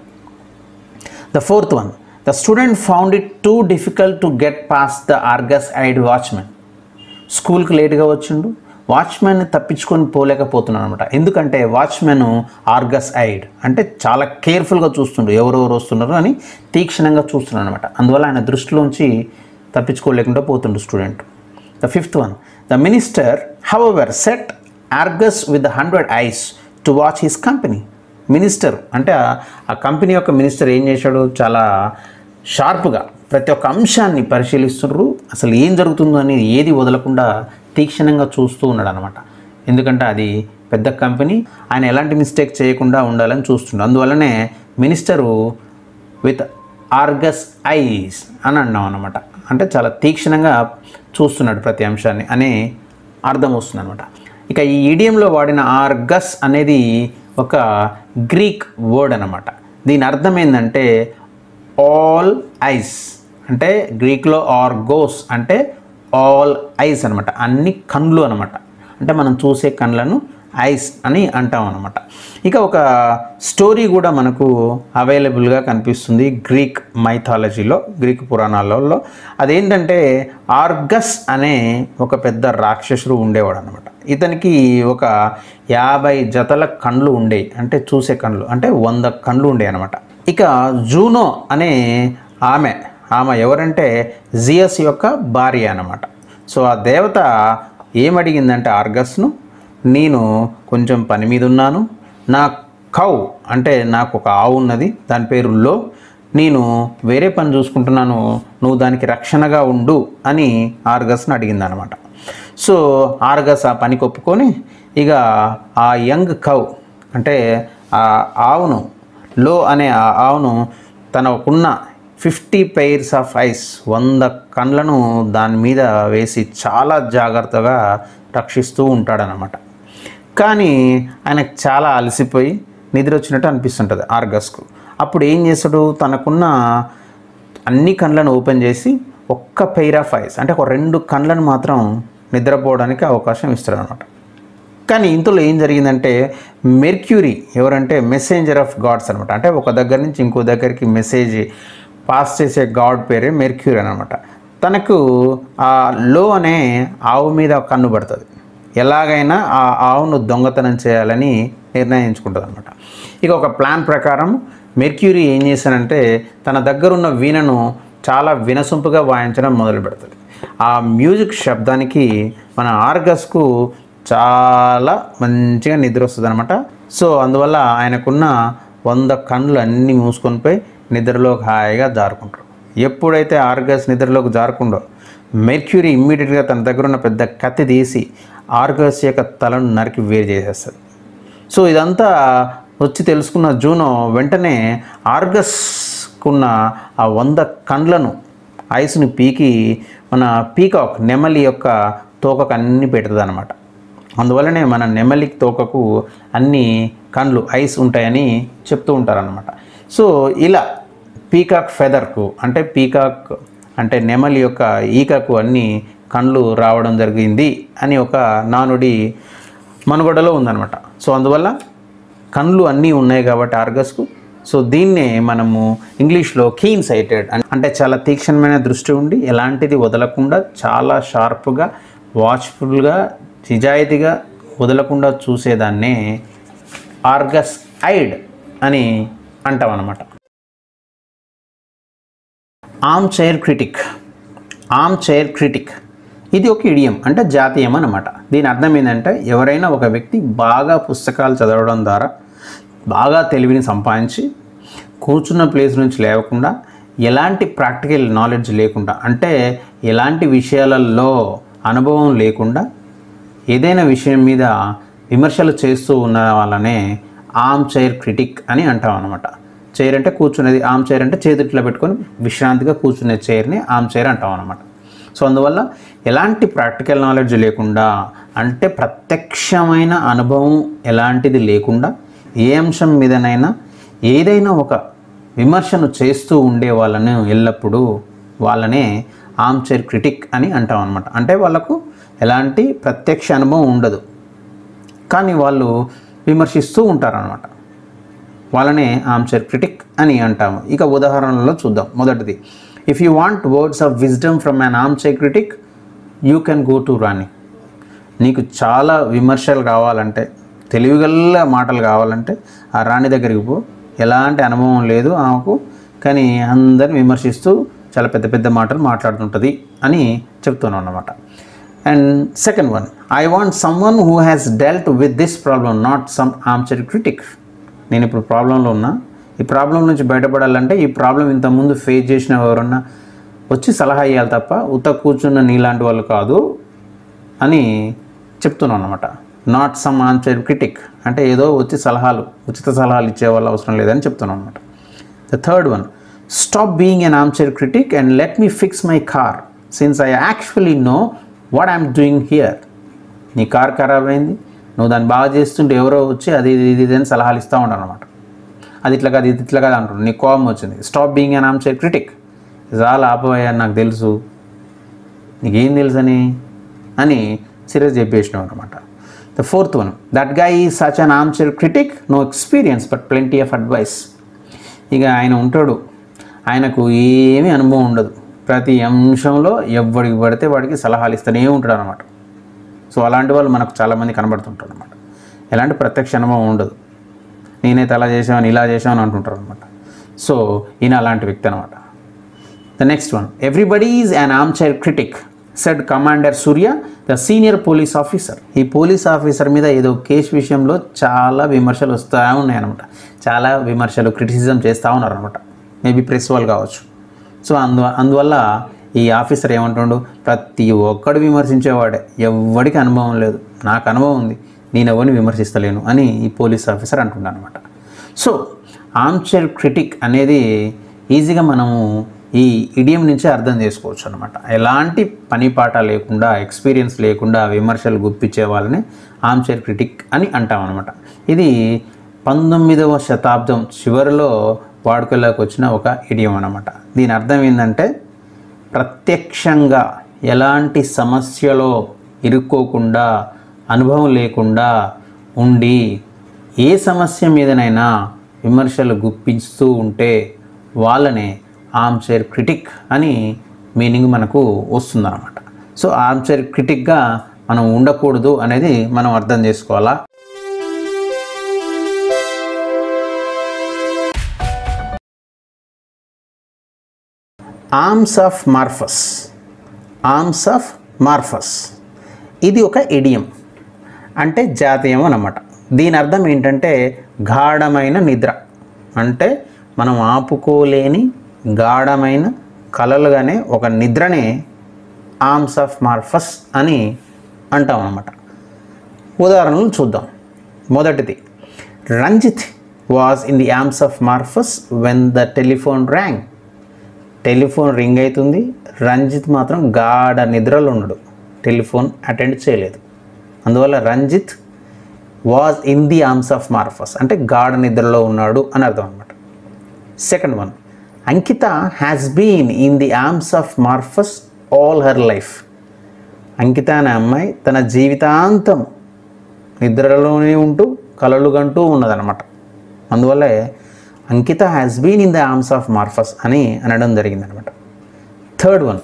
the fourth one the student found it too difficult to get past the Argus eyed watchman స్కూల్కి లేట్గా వచ్చిండు వాచ్మెన్ తప్పించుకొని పోలేకపోతున్నాడు అనమాట ఎందుకంటే వాచ్మెన్ ఆర్గస్ ఐడ్ అంటే చాలా కేర్ఫుల్గా చూస్తుండు ఎవరెవరు వస్తున్నారు అని తీక్షణంగా చూస్తున్నాడు అనమాట అందువల్ల ఆయన దృష్టిలోంచి తప్పించుకోలేకుండా పోతుండు student the fifth one the minister has set Argus with the hundred eyes to watch his company minister అంటే ఆ- ఆ కంపెనీ యొక్క మినిస్టర్ ఏం చేశాడు చాలా షార్ప్గా ప్రతి ఒక్క అంశాన్ని పరిశీలిస్తున్నారు అసలు ఏం జరుగుతుందో అనేది ఏది వదలకుండా తీక్షణంగా చూస్తూ ఉన్నాడు అనమాట ఎందుకంటే అది పెద్ద కంపెనీ ఆయన ఎలాంటి మిస్టేక్ చేయకుండా ఉండాలని చూస్తున్నాడు అందువల్లనే మినిస్టరు విత్ ఆర్గస్ ఐస్ అని అన్నాం అనమాట అంటే చాలా తీక్షణంగా చూస్తున్నాడు ప్రతి అంశాన్ని అనే అర్థం వస్తుంది అనమాట ఇక ఈ ఈడియంలో వాడిన ఆర్గస్ అనేది ఒక గ్రీక్ వర్డ్ అనమాట దీని అర్థం ఏంటంటే ఆల్ ఐస్ అంటే గ్రీక్లో ఆర్గోస్ అంటే ఆల్ ఐస్ అనమాట అన్ని కళ్ళు అనమాట అంటే మనం చూసే కళ్ళను ఐస్ అని అంటాం అనమాట ఇక ఒక స్టోరీ కూడా మనకు అవైలబుల్గా కనిపిస్తుంది గ్రీక్ మైథాలజీలో గ్రీక్ పురాణాలలో అదేంటంటే ఆర్గస్ అనే ఒక పెద్ద రాక్షసుడు ఉండేవాడు అనమాట ఇతనికి ఒక యాభై జతల కండ్లు ఉండేవి అంటే చూసే కండ్లు అంటే వంద కండ్లు ఉండేవి అనమాట ఇక జూనో అనే ఆమె ఆమె ఎవరంటే జియస్ యొక్క భార్య అన్నమాట సో ఆ దేవత ఏమడిగిందంటే ఆర్గస్ను నేను కొంచెం పని మీద ఉన్నాను నా కౌ అంటే నాకు ఒక ఆవు ఉన్నది దాని పేరు లో నేను వేరే పని చూసుకుంటున్నాను నువ్వు దానికి రక్షణగా ఉండు అని ఆర్గస్ను అడిగింది అనమాట సో ఆర్గస్ ఆ పనికి ఒప్పుకొని ఇక ఆ యంగ్ కౌ అంటే ఆ ఆవును లో అనే ఆ ఆవును తనకున్న ఫిఫ్టీ పెయిర్స్ ఆఫ్ ఐస్ వంద కండ్లను దాని మీద వేసి చాలా జాగ్రత్తగా రక్షిస్తూ ఉంటాడనమాట కానీ ఆయనకు చాలా అలసిపోయి నిద్ర వచ్చినట్టు అనిపిస్తుంటుంది ఆర్గస్కు అప్పుడు ఏం చేస్తాడు తనకున్న అన్ని కళ్ళను ఓపెన్ చేసి ఒక్క పెయిర్ ఆఫ్ ఐస్ అంటే ఒక రెండు కళ్ళను మాత్రం నిద్రపోవడానికి అవకాశం ఇస్తాడు అనమాట కానీ ఇందులో ఏం జరిగిందంటే మెర్క్యూరీ ఎవరంటే మెసెంజర్ ఆఫ్ గాడ్స్ అనమాట అంటే ఒక దగ్గర నుంచి ఇంకో దగ్గరికి మెసేజ్ పాస్ చేసే గాడ్ పేరే మెర్క్యూరీ అనమాట తనకు ఆ లో అనే ఆవు మీద కన్ను పడుతుంది ఎలాగైనా ఆ ఆవును దొంగతనం చేయాలని నిర్ణయించుకుంటుంది అనమాట ఇక ఒక ప్లాన్ ప్రకారం మెర్క్యూరీ ఏం చేశానంటే తన దగ్గర ఉన్న వీణను చాలా వినసొంపుగా వాయించడం మొదలు పెడుతుంది ఆ మ్యూజిక్ శబ్దానికి మన ఆర్గస్కు చాలా మంచిగా నిద్ర వస్తుంది అనమాట సో అందువల్ల ఆయనకున్న వంద కళ్ళు అన్నీ మూసుకొని పోయి నిద్రలోకి హాయిగా జారుకుంటారు ఎప్పుడైతే ఆర్గస్ నిద్రలోకి జారుకుండో మెర్క్యూరీ ఇమ్మీడియట్గా తన దగ్గర ఉన్న పెద్ద కత్తి తీసి ఆర్గస్ యొక్క తలను నరికి వేరు చేసేస్తుంది సో ఇదంతా వచ్చి తెలుసుకున్న జూనో వెంటనే ఆర్గస్కున్న ఆ వంద కండ్లను ఐస్ని పీకి మన పీకాక్ నెమలి యొక్క తోకకు అన్ని పెడుతుంది అనమాట అందువల్లనే మన నెమలి తోకకు అన్ని కండ్లు ఐస్ ఉంటాయని చెప్తూ ఉంటారనమాట సో ఇలా పీకాక్ ఫెదర్కు అంటే పీకాక్ అంటే నెమలి యొక్క ఈకకు అన్ని కండ్లు రావడం జరిగింది అని ఒక నానుడి మనుగడలో ఉందన్నమాట సో అందువల్ల కళ్ళు అన్నీ ఉన్నాయి కాబట్టి ఆర్గస్కు సో దీన్నే మనము ఇంగ్లీష్లో కీన్ సైటెడ్ అంటే చాలా తీక్షణమైన దృష్టి ఉండి ఎలాంటిది వదలకుండా చాలా షార్ప్గా వాచ్ఫుల్గా నిజాయితీగా వదలకుండా చూసేదాన్నే ఆర్గస్ ఐడ్ అని అంటాం అన్నమాట armchair critic armchair critic ఇది ఒక ఇడియం అంటే జాతీయం అన్నమాట దీని అర్థం ఏంటంటే ఎవరైనా ఒక వ్యక్తి బాగా పుస్తకాలు చదవడం ద్వారా బాగా తెలివిని సంపాదించి కూర్చున్న ప్లేస్ నుంచి లేవకుండా ఎలాంటి ప్రాక్టికల్ నాలెడ్జ్ లేకుండా అంటే ఎలాంటి విషయాలలో అనుభవం లేకుండా ఏదైనా విషయం మీద విమర్శలు చేస్తూ ఉన్న వాళ్ళనే ఆమ్ చైర్ క్రిటిక్ అని అంటాం అనమాట చైర్ అంటే కూర్చునేది ఆమ్ చైర్ అంటే చేతుట్లో పెట్టుకొని విశ్రాంతిగా కూర్చునే చైర్ని ఆమ్ చైర్ అంటాం అనమాట సో అందువల్ల ఎలాంటి ప్రాక్టికల్ నాలెడ్జ్ లేకుండా అంటే ప్రత్యక్షమైన అనుభవం ఎలాంటిది లేకుండా ఏ అంశం మీదనైనా ఏదైనా ఒక విమర్శను చేస్తూ ఉండే వాళ్ళని ఎల్లప్పుడూ వాళ్ళనే ఆమ్ చైర్ క్రిటిక్ అని అంటాం అనమాట అంటే వాళ్ళకు ఎలాంటి ప్రత్యక్ష అనుభవం ఉండదు కానీ వాళ్ళు విమర్శిస్తూ ఉంటారనమాట వాళ్ళనే ఆమ్చర్ క్రిటిక్ అని అంటాము ఇక ఉదాహరణలో చూద్దాం మొదటిది if you want words of wisdom from an armchair critic you can go to Rani నీకు చాలా విమర్శలు కావాలంటే తెలివిగల మాటలు కావాలంటే ఆ రాణి దగ్గరికి పో ఎలాంటి అనుభవం లేదు ఆమెకు కానీ అందరిని విమర్శిస్తూ చాలా పెద్ద పెద్ద మాటలు మాట్లాడుతుంటుంది అని చెప్తున్నాను అన్నమాట and second one I want someone who has dealt with this problem not some armchair critic నేను ఇప్పుడు ప్రాబ్లంలో ఉన్నా ఈ ప్రాబ్లం నుంచి బయటపడాలంటే ఈ ప్రాబ్లం ఇంతకుముందు ఫేస్ చేసిన ఎవరన్నా వచ్చి సలహా ఇవ్వాలి తప్ప ఉత్త కూర్చున్న నీలాంటి వాళ్ళు కాదు అని చెప్తున్నాను అనమాట నాట్ సమ్ ఆన్సర్ క్రిటిక్ అంటే ఏదో వచ్చి సలహాలు ఉచిత సలహాలు ఇచ్చే వాళ్ళు అవసరం లేదని చెప్తున్నాను అనమాట the third one stop being an armchair critic and let me fix my car since I actually know what I'm doing here నీ కార్ ఖరాబ్ అయింది నువ్వు దాన్ని బాగా చేస్తుంటే ఎవరో వచ్చి అది ఇది ఇది ఇది అని సలహాలు ఇస్తూ ఉంటాను అనమాట అది ఇట్లా కాదు ఇది ఇట్లా కాదు అంటున్నాడు నీకు కోపం వచ్చింది stop being an armchair critic చాలా ఆపవయ్యా నాకు తెలుసు నీకేం తెలుసని అని సీరియస్ చెప్పేసినాం అనమాట ద ఫోర్త్ వన్ దట్ గా ఈ such an armchair critic no experience but plenty of advice ఇక ఆయన ఉంటాడు ఆయనకు ఏమీ అనుభవం ఉండదు ప్రతి అంశంలో ఎవడికి పడితే వాడికి సలహాలు ఇస్తూనే ఉంటాడు అనమాట సో అలాంటి వాళ్ళు మనకు చాలామంది కనబడుతుంటారు అనమాట ఎలాంటి ప్రత్యక్ష అనుభవం ఉండదు నేనైతే అలా చేసామని ఇలా చేసామని అంటుంటారు అనమాట సో ఈయన అలాంటి వ్యక్తి అనమాట the next one everybody is an armchair critic said commander Surya the senior police officer ఈ పోలీస్ ఆఫీసర్ మీద ఏదో కేసు విషయంలో చాలా విమర్శలు వస్తూ ఉన్నాయన్నమాట చాలా విమర్శలు క్రిటిసిజం చేస్తూ ఉన్నారనమాట మేబీ ప్రెస్ వాళ్ళు కావచ్చు సో అందు అందువల్ల ఈ ఆఫీసర్ ఏమంటుండు ప్రతి ఒక్కడు విమర్శించేవాడే ఎవడికి అనుభవం లేదు నాకు అనుభవం ఉంది నేను ఎవరిని విమర్శిస్తలేను అని ఈ పోలీస్ ఆఫీసర్ అంటున్నాను అనమాట సో ఆమ్చర్ క్రిటిక్ అనేది ఈజీగా మనము ఈ ఇడియం నుంచి అర్థం చేసుకోవచ్చు అనమాట ఎలాంటి పని పాట లేకుండా ఎక్స్పీరియన్స్ లేకుండా విమర్శలు గుప్పించే వాళ్ళని ఆమ్చైర్ క్రిటిక్ అని అంటాం అనమాట ఇది పంతొమ్మిదవ శతాబ్దం చివరిలో వాడుకలోకి వచ్చిన ఒక ఇడియం అనమాట దీని అర్థం ఏంటంటే ప్రత్యక్షంగా ఎలాంటి సమస్యలో ఇరుక్కోకుండా అనుభవం లేకుండా ఉండి ఏ సమస్య మీదనైనా విమర్శలు గుప్పిస్తూ ఉంటే వాళ్ళనే ఆర్మ్చైర్ క్రిటిక్ అని మీనింగ్ మనకు వస్తుందన్నమాట సో ఆర్మ్చైర్ క్రిటిక్గా మనం ఉండకూడదు అనేది మనం అర్థం చేసుకోవాలా arms of Morpheus arms of Morpheus ఇది ఒక ఇడియం అంటే జాతీయం అన్నమాట దీని అర్థం ఏంటంటే గాఢమైన నిద్ర అంటే మనం ఆపుకోలేని గాఢమైన కలలుగానే ఒక నిద్రనే ఆర్మ్స్ ఆఫ్ మార్ఫస్ అని అంటాం అన్నమాట ఉదాహరణలు చూద్దాం మొదటిది Ranjit was in the arms of Morpheus when the telephone rang telephone ring అవుతుంది రంజిత్ మాత్రం గాఢ నిద్రలో ఉన్నాడు టెలిఫోన్ అటెండ్ చేయలేదు అందువల్ల Ranjit was in the arms of Morpheus అంటే గాఢ నిద్రలో ఉన్నాడు అని అర్థం అనమాట second one Ankita has been in the arms of Morpheus all her life Ankita అనే అమ్మాయి తన జీవితాంతం నిద్రలోనే ఉంటూ కలలు కంటూ ఉన్నదనమాట అందువల్లే Ankita has been in the arms of Morpheus అని అనడం జరిగిందనమాట third one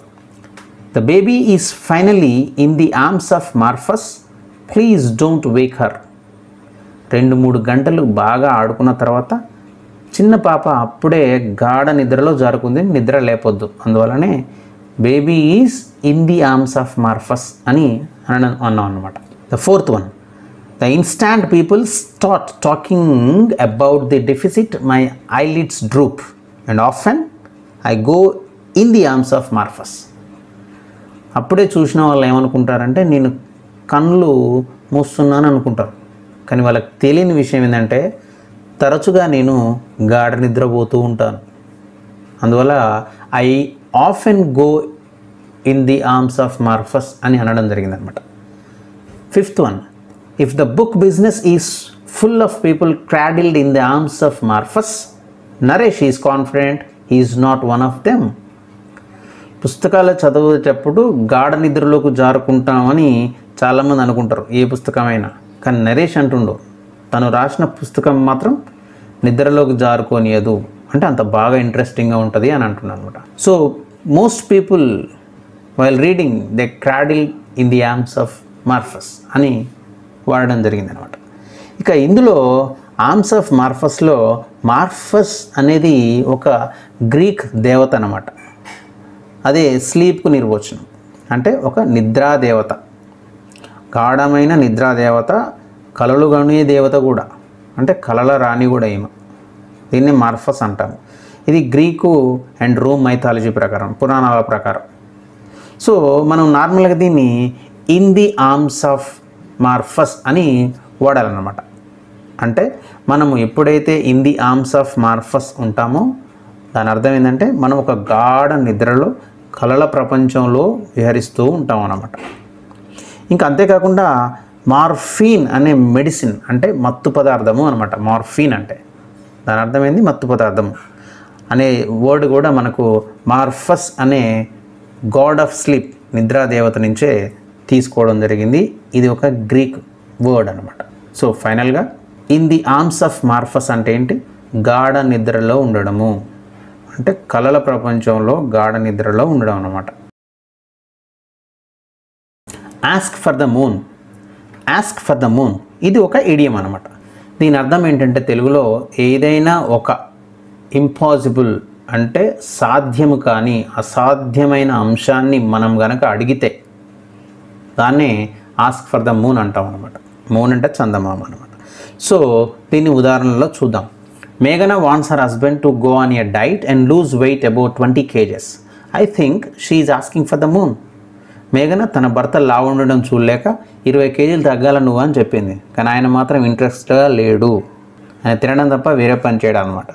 the baby is finally in the arms of Morpheus please don't wake her రెండు మూడు గంటలు బాగా ఆడుకున్న తర్వాత చిన్న పాప అప్పుడే గాఢ నిద్రలో జారుకుంది నిద్ర లేపొద్దు అందువలనే baby is in the arms of Morpheus అని అన అన్నాం అనమాట the fourth one the instant people start talking about the deficit my eyelids droop and often I go in the arms of Morpheus అప్పుడే చూసిన వాళ్ళు ఏమనుకుంటారంటే నేను కళ్ళు మూస్తున్నాను అనుకుంటారు కానీ వాళ్ళకి తెలియని విషయం ఏంటంటే తరచుగా నేను గాఢ నిద్రపోతూ ఉంటాను అందువల్ల I off and go in the arms of Morpheus అని అనడం జరిగిందనమాట fifth one if the book business is full of people cradled in the arms of Morpheus Naresh is confident is not one of them పుస్తకాలు చదివేటప్పుడు గాఢ నిద్రలోకి జారుకుంటామని చాలామంది అనుకుంటారు ఏ పుస్తకమైనా కానీ నరేష్ అంటుండు తను రాసిన పుస్తకం మాత్రం నిద్రలోకి జారుకోనియదు అంటే అంత బాగా ఇంట్రెస్టింగ్గా ఉంటుంది అని అంటున్నాను అనమాట so most people while reading they cradle in the arms of Morpheus అని వాడడం జరిగింది అనమాట ఇక ఇందులో ఆర్మ్స్ ఆఫ్ మార్ఫస్లో మార్ఫస్ అనేది ఒక గ్రీక్ దేవత అన్నమాట అదే స్లీప్కు నిర్వచనం అంటే ఒక నిద్రా దేవత గాఢమైన నిద్రా దేవత కలలు గణే దేవత కూడా అంటే కలల రాణి కూడా ఈమె దీన్ని మార్ఫస్ అంటాము ఇది గ్రీకు అండ్ రోమ్ మైథాలజీ ప్రకారం పురాణాల ప్రకారం సో మనం నార్మల్గా దీన్ని in the arms of Morpheus అని వాడాలన్నమాట అంటే మనము ఎప్పుడైతే in the arms of Morpheus ఉంటామో దాని అర్థం ఏంటంటే మనం ఒక గాఢ నిద్రలో కలల ప్రపంచంలో విహరిస్తూ ఉంటాం అన్నమాట ఇంకా అంతేకాకుండా మార్ఫీన్ అనే మెడిసిన్ అంటే మత్తు పదార్థము అనమాట మార్ఫీన్ అంటే దాని అర్థమైంది మత్తు పదార్థము అనే వర్డ్ కూడా మనకు మార్ఫస్ అనే గాడ్ ఆఫ్ స్లీప్ నిద్రా దేవత నుంచే తీసుకోవడం జరిగింది ఇది ఒక గ్రీక్ వర్డ్ అనమాట సో ఫైనల్గా in the arms of Morpheus అంటే ఏంటి గాఢ నిద్రలో ఉండడము అంటే కలల ప్రపంచంలో గాఢ నిద్రలో ఉండడం అనమాట ask for the moon ask for the moon ఇది ఒక ఇడియం అనమాట దీని అర్థం ఏంటంటే తెలుగులో ఏదైనా ఒక ఇంపాసిబుల్ అంటే సాధ్యము కానీ అసాధ్యమైన అంశాన్ని మనం గనక అడిగితే దాన్నే ఆస్క్ ఫర్ ద మూన్ అంటాం అనమాట మూన్ అంటే చందమామ అనమాట సో దీన్ని ఉదాహరణలో చూద్దాం మేఘన Vance her husband to go on a diet and lose weight about twenty kgs I think she asking for the moon మేఘన తన భర్త లావు ఉండడం చూడలేక ఇరవై కేజీలు తగ్గాల నువ్వు అని చెప్పింది కానీ ఆయన మాత్రం ఇంట్రెస్ట్గా లేడు ఆయన తినడం తప్ప వేరే పని చేయడం అనమాట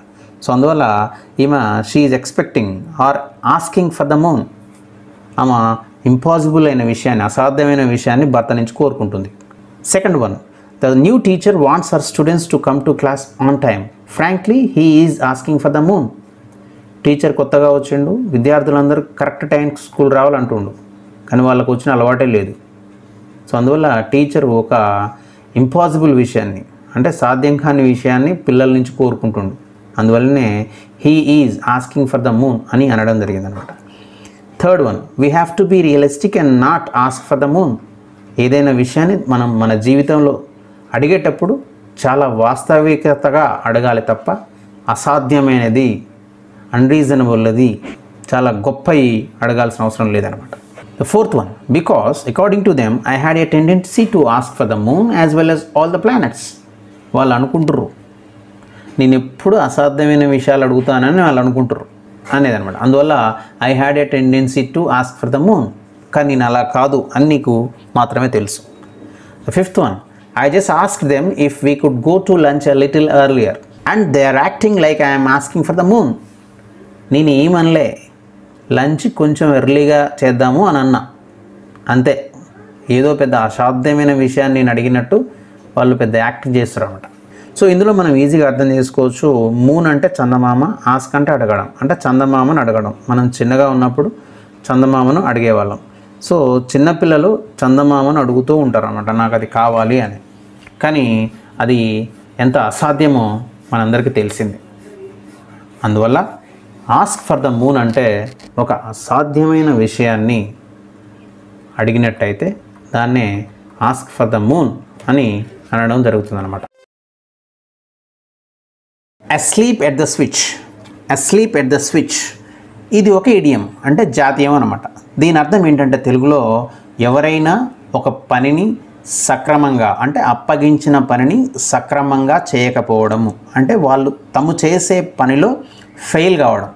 సో అందువల్ల ఈమె she is expecting or asking for the moon ఆమె ఇంపాసిబుల్ అయిన విషయాన్ని అసాధ్యమైన విషయాన్ని భర్త నుంచి కోరుకుంటుంది second one the new teacher wants her students to come to class on time frankly he is asking for the moon teacher కొత్తగా వచ్చిండు విద్యార్థులందరూ కరెక్ట్ టైంకి స్కూల్ రావాలంటుండు కానీ వాళ్ళకు వచ్చిన అలవాటే లేదు సో అందువల్ల టీచర్ ఒక ఇంపాసిబుల్ విషయాన్ని అంటే సాధ్యం కాని విషయాన్ని పిల్లల నుంచి కోరుకుంటుండు అందువల్లనే he is asking for the moon అని అనడం జరిగింది అనమాట third one we have to be realistic and not ask for the moon ఏదైనా విషయాన్ని మనం మన జీవితంలో అడిగేటప్పుడు చాలా వాస్తవికతగా అడగాలి తప్ప అసాధ్యమైనది అన్రీజనబుల్ది చాలా గొప్పవి అడగాల్సిన అవసరం లేదనమాట the fourth one because according to them I had a tendency to ask for the moon as well as all the planets వాళ్ళు అనుకుంటుర్రు నేను ఎప్పుడు అసాధ్యమైన విషయాలు అడుగుతానని వాళ్ళు అనుకుంటారు అనేది అనమాట అందువల్ల I had a tendency to ask for the moon కానీ నేను అలా కాదు అని నీకు మాత్రమే తెలుసు the fifth one I just ask them if we could go to lunch a little earlier and they are acting like I'm asking for the moon నేను ఏమనలే లంచ్ కొంచెం ఎర్లీగా చేద్దాము అని అన్నా అంతే ఏదో పెద్ద అసాధ్యమైన విషయాన్ని నేను అడిగినట్టు వాళ్ళు పెద్ద యాక్టింగ్ చేస్తారు అనమాట సో ఇందులో మనం ఈజీగా అర్థం చేసుకోవచ్చు మూన్ అంటే చందమామ ఆస్క్ అంటే అడగడం అంటే చందమామను అడగడం మనం చిన్నగా ఉన్నప్పుడు చందమామను అడిగేవాళ్ళం సో చిన్నపిల్లలు చందమామను అడుగుతూ ఉంటారు అనమాట నాకు అది కావాలి అని కానీ అది ఎంత అసాధ్యమో మనందరికీ తెలిసింది అందువల్ల ఆస్క్ ఫర్ ద మూన్ అంటే ఒక అసాధ్యమైన విషయాన్ని అడిగినట్టయితే దాన్నే ఆస్క్ ఫర్ ద మూన్ అని అనడం జరుగుతుందన్నమాట asleep at the switch asleep at the switch ఇది ఒక ఇడియం అంటే జాతీయం అనమాట దీని అర్థం ఏంటంటే తెలుగులో ఎవరైనా ఒక పనిని సక్రమంగా అంటే అప్పగించిన పనిని సక్రమంగా చేయకపోవడము అంటే వాళ్ళు తము చేసే పనిలో ఫెయిల్ కావడం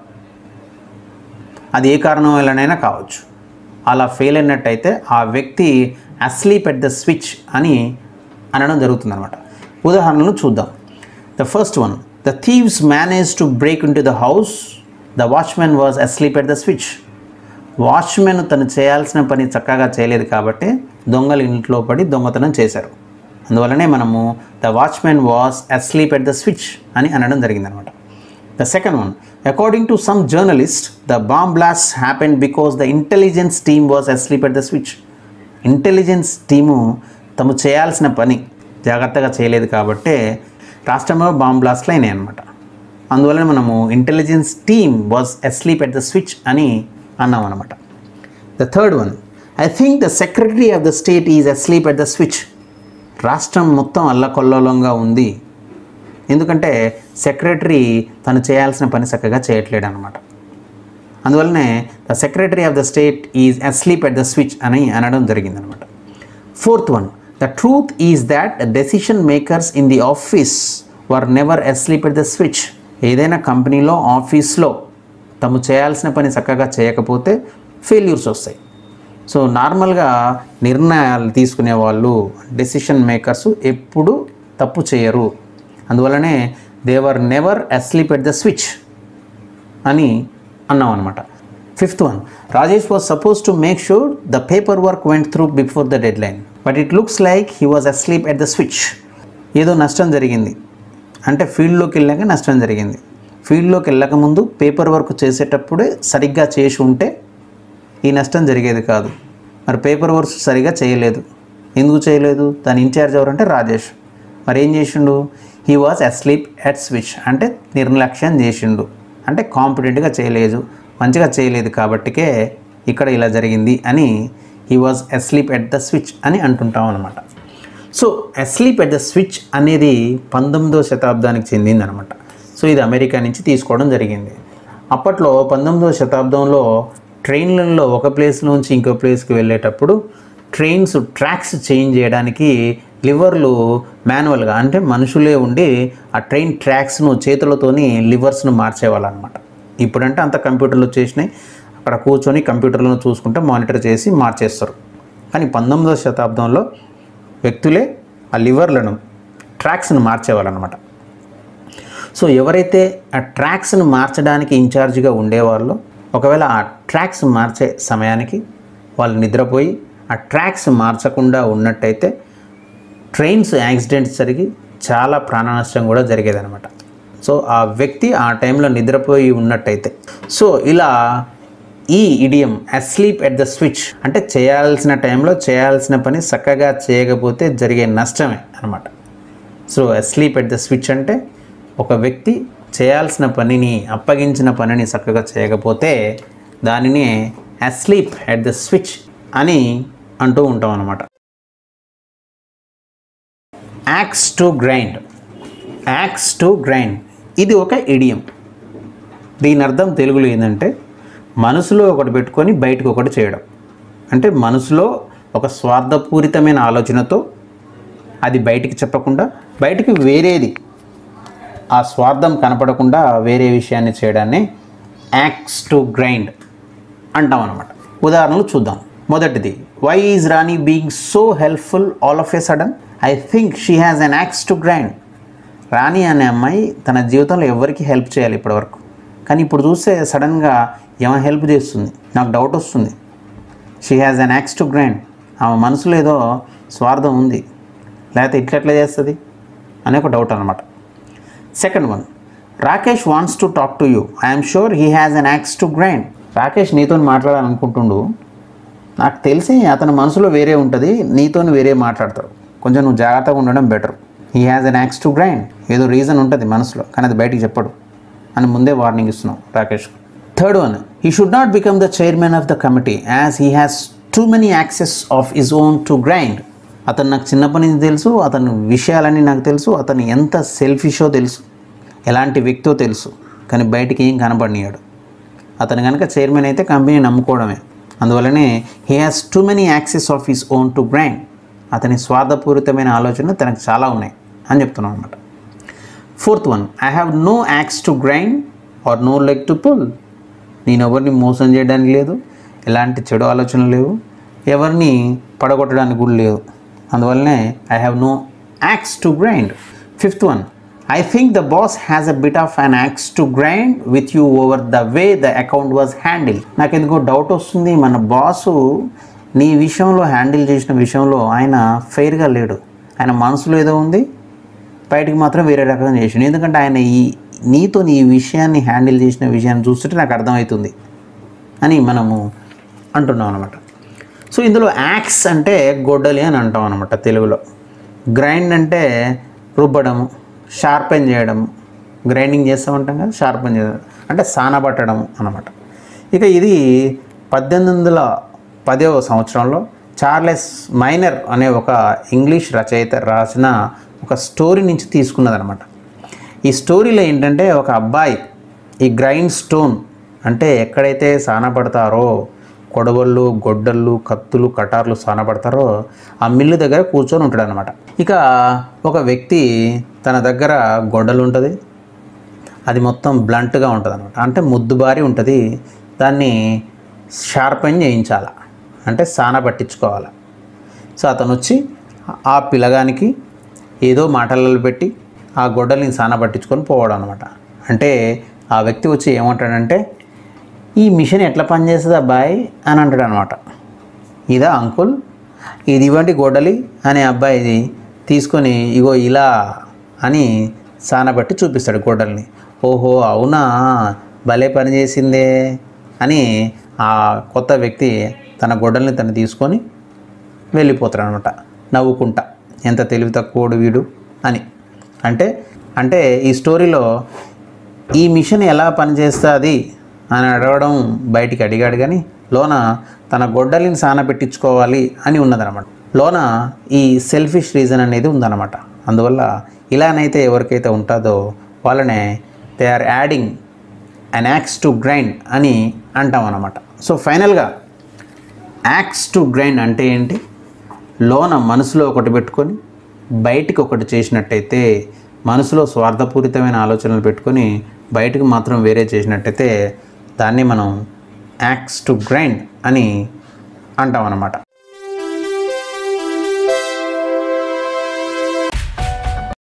అది ఏ కారణం వల్లనైనా కావచ్చు అలా ఫెయిల్ అయినట్టయితే ఆ వ్యక్తి అస్లీప్ ఎట్ ద స్విచ్ అని అనడం జరుగుతుందన్నమాట ఉదాహరణలు చూద్దాం the first one the thieves manage to break into the house the watchman was asleep at the switch watchman తను చేయాల్సిన పని చక్కగా చేయలేదు కాబట్టి దొంగలు ఇంట్లో పడి దొంగతనం చేశారు అందువల్లనే మనము the watchman was asleep at the switch అని అనడం జరిగిందనమాట the second one according to some journalist the bomb blast happen because the intelligence team was asleep at the switch intelligence team తము చేయాల్సిన పని జాగ్రత్తగా చేయలేదు కాబట్టే రాష్ట్రంలో బాంబ్ బ్లాస్ట్లు అయినాయి అనమాట అందువలన మనము intelligence team was asleep at the switch అని అన్నాం అనమాట the third one I think the secretary of the state is asleep at the switch రాష్ట్రం మొత్తం అల్లకొల్లోలంగా ఉంది ఎందుకంటే సెక్రటరీ తను చేయాల్సిన పని చక్కగా చేయట్లేడు అనమాట అందువల్లనే the secretary of the state is asleep at the switch అని అనడం జరిగిందనమాట fourth one the truth is that decision makers in the office were never asleep at the switch ఏదైనా కంపెనీలో ఆఫీస్లో తము చేయాల్సిన పని చక్కగా చేయకపోతే ఫెయిల్యూర్స్ వస్తాయి సో నార్మల్గా నిర్ణయాలు తీసుకునే వాళ్ళు డెసిషన్ మేకర్స్ ఎప్పుడు తప్పు చేయరు అందువల్లనే they were never asleep at the switch అని అన్నాం అనమాట fifth one Rajesh was suppose to make sure the paper work went through before the deadline but it looks like he was asleep at the switch ఏదో నష్టం జరిగింది అంటే ఫీల్డ్లోకి వెళ్ళాక నష్టం జరిగింది ఫీల్డ్లోకి వెళ్ళక ముందు పేపర్ వర్క్ చేసేటప్పుడే సరిగ్గా చేసి ఉంటే ఈ నష్టం జరిగేది కాదు మరి పేపర్ వర్క్స్ సరిగా చేయలేదు ఎందుకు చేయలేదు దాని ఇన్ఛార్జ్ ఎవరంటే రాజేష్ మరి ఏం చేసిండు he was asleep at switch అంటే నిర్లక్ష్యం చేసిండు అంటే కాంపిటెంట్గా చేయలేదు మంచిగా చేయలేదు కాబట్టికే ఇక్కడ ఇలా జరిగింది అని he was asleep at the switch అని అంటుంటాం అనమాట so asleep at the switch అనేది పంతొమ్మిదో శతాబ్దానికి చెందింది అనమాట సో ఇది అమెరికా నుంచి తీసుకోవడం జరిగింది అప్పట్లో పంతొమ్మిదవ శతాబ్దంలో ట్రైన్లలో ఒక ప్లేస్ నుంచి ఇంకో ప్లేస్కి వెళ్ళేటప్పుడు ట్రైన్స్ ట్రాక్స్ చేంజ్ చేయడానికి లివర్లు మాన్యువల్గా అంటే మనుషులే ఉండి ఆ ట్రైన్ ట్రాక్స్ను చేతులతోని లివర్స్ను మార్చేవాళ్ళు అనమాట ఇప్పుడంటే అంత కంప్యూటర్లు వచ్చేసినాయి అక్కడ కూర్చొని కంప్యూటర్లను చూసుకుంటే మానిటర్ చేసి మార్చేస్తారు కానీ పంతొమ్మిదవ శతాబ్దంలో వ్యక్తులే ఆ లివర్లను ట్రాక్స్ను మార్చేవాళ్ళు అనమాట సో ఎవరైతే ఆ ట్రాక్స్ని మార్చడానికి ఇన్ఛార్జిగా ఉండేవాళ్ళో ఒకవేళ ఆ ట్రాక్స్ మార్చే సమయానికి వాళ్ళు నిద్రపోయి ఆ ట్రాక్స్ మార్చకుండా ఉన్నట్టయితే ట్రైన్స్ యాక్సిడెంట్స్ జరిగి చాలా ప్రాణ నష్టం కూడా జరిగేదనమాట సో ఆ వ్యక్తి ఆ టైంలో నిద్రపోయి ఉన్నట్టయితే సో ఇలా ఈ idiom asleep at the switch అంటే చేయాల్సిన టైంలో చేయాల్సిన పని చక్కగా చేయకపోతే జరిగే నష్టమే అనమాట so asleep at the switch అంటే ఒక వ్యక్తి చేయాల్సిన పనిని అప్పగించిన పనిని చక్కగా చేయకపోతే దానిని అస్లీప్ ఎట్ ద స్విచ్ అని అంటూ ఉంటాం అనమాట axe to grind axe to grind ఇది ఒక ఇడియం దీని అర్థం తెలుగులో ఏంటంటే మనసులో ఒకటి పెట్టుకొని బయటకు ఒకటి చేయడం అంటే మనసులో ఒక స్వార్థపూరితమైన ఆలోచనతో అది బయటికి చెప్పకుండా బయటికి వేరేది ఆ స్వార్థం కనపడకుండా వేరే విషయాన్ని చేయడాన్ని యాక్స్ టు గ్రైండ్ అంటాం అనమాట ఉదాహరణలు చూద్దాం మొదటిది why is Rani being so helpful all of a sudden I think she has an axe to grind Rani అనే అమ్మాయి తన జీవితంలో ఎవరికి హెల్ప్ చేయాలి ఇప్పటివరకు కానీ ఇప్పుడు చూస్తే సడన్గా ఏమో హెల్ప్ చేస్తుంది నాకు డౌట్ వస్తుంది she has an axe to grind ఆమె మనసులో ఏదో స్వార్థం ఉంది లేకపోతే ఇట్లా ఎట్లా చేస్తుంది అనే ఒక డౌట్ అనమాట second one Rakesh wants to talk to you I'm sure he has an axe to grind Rakesh నీతో మాట్లాడాలనుకుంటుండు నాకు తెలిసి అతని మనసులో వేరే ఉంటుంది నీతో వేరే మాట్లాడతాడు కొంచెం నువ్వు జాగ్రత్తగా ఉండడం better he has an axe to grind ఏదో రీజన్ ఉంటుంది మనసులో కానీ అది బయటికి చెప్పడు అని ముందే వార్నింగ్ ఇస్తున్నాం Rakesh third one he should not become the chairman of the committee as he has too many axes of his own to grind అతను నాకు చిన్నప్పటి నుంచి తెలుసు అతని విషయాలన్నీ నాకు తెలుసు అతను ఎంత సెల్ఫిషో తెలుసు ఎలాంటి వ్యక్తో తెలుసు కానీ బయటికి ఏం కనపడినాడు అతను కనుక చైర్మన్ అయితే కంపెనీ నమ్ముకోవడమే అందువల్లనే he has too many axes of his own to grind అతని స్వార్థపూరితమైన ఆలోచనలు తనకు చాలా ఉన్నాయి అని చెప్తున్నాం అనమాట fourth one I have no axe to grind or no leg to pull నేను ఎవరిని మోసం చేయడానికి లేదు ఎలాంటి చెడు ఆలోచనలు లేవు ఎవరిని పడగొట్టడానికి కూడా లేదు అందువల్లనే I have no axe to grind fifth one I think the boss has a bit of an axe to grind with you over the way the account was handle నాకు ఎందుకో డౌట్ వస్తుంది మన బాసు నీ విషయంలో handle చేసిన విషయంలో ఆయన ఫెయిర్గా లేడు ఆయన మనసులో ఏదో ఉంది బయటికి మాత్రం వేరే రకంగా చేసిండు ఎందుకంటే ఆయన ఈ నీతో ఈ విషయాన్ని హ్యాండిల్ చేసిన విషయాన్ని చూస్తుంటే నాకు అర్థమవుతుంది అని మనము అంటున్నాం అనమాట సో ఇందులో యాక్స్ అంటే గొడ్డలి అని అంటాం అనమాట తెలుగులో గ్రైండ్ అంటే రుబ్బడము షార్పెన్ చేయడము గ్రైండింగ్ చేస్తామంటాం కదా షార్పెన్ చేయడం అంటే సానబట్టడం అనమాట ఇక ఇది పద్దెనిమిది వందల పదవ సంవత్సరంలో చార్లెస్ మైనర్ అనే ఒక ఇంగ్లీష్ రచయిత రాసిన ఒక స్టోరీ నుంచి తీసుకున్నదనమాట ఈ స్టోరీలో ఏంటంటే ఒక అబ్బాయి ఈ గ్రైండ్ స్టోన్ అంటే ఎక్కడైతే సానపడతారో కొడవళ్ళు గొడ్డళ్ళు కత్తులు కటార్లు సానపడతారో ఆ మిల్లు దగ్గర కూర్చొని ఉంటాడు అనమాట ఇక ఒక వ్యక్తి తన దగ్గర గొడ్డలు ఉంటుంది అది మొత్తం బ్లంట్గా ఉంటుంది అనమాట అంటే ముద్దుబారి ఉంటుంది దాన్ని షార్పెన్ చేయించాల అంటే సాన పట్టించుకోవాలి సో అతను వచ్చి ఆ పిల్లగానికి ఏదో మాటలలో పెట్టి ఆ గొడ్డల్ని సాన పట్టించుకొని పోవడం అనమాట అంటే ఆ వ్యక్తి వచ్చి ఏమంటాడంటే ఈ మిషన్ ఎట్లా పనిచేస్తుంది అబ్బాయి అని అంటాడు అనమాట ఇదా అంకుల్ ఇది ఇవ్వండి గొడ్డలి అనే అబ్బాయి తీసుకొని ఇగో ఇలా అని సానబట్టి చూపిస్తాడు గొడ్డల్ని ఓహో అవునా భలే పని చేసిందే అని ఆ కొత్త వ్యక్తి తన గొడ్డల్ని తను తీసుకొని వెళ్ళిపోతాడు అనమాట నవ్వుకుంటా ఎంత తెలివి తక్కువడు వీడు అని అంటే అంటే ఈ స్టోరీలో ఈ మిషన్ ఎలా పనిచేస్తుంది అని అడగడం బయటికి అడిగాడు కానీ లోన తన గొడ్డలిని సాన పెట్టించుకోవాలి అని ఉన్నదనమాట లోన ఈ సెల్ఫిష్ రీజన్ అనేది ఉందన్నమాట అందువల్ల ఇలానైతే ఎవరికైతే ఉంటుందో వాళ్ళనే they are adding an axe to grind అని అంటాం అన్నమాట సో ఫైనల్గా యాక్స్ టు గ్రైండ్ అంటే ఏంటి లోన మనసులో ఒకటి పెట్టుకొని బయటికి ఒకటి చేసినట్టయితే మనసులో స్వార్థపూరితమైన ఆలోచనలు పెట్టుకొని బయటకు మాత్రం వేరే చేసినట్టయితే దాన్ని మనం యాక్స్ టు గ్రైండ్ అని అంటాం అన్నమాట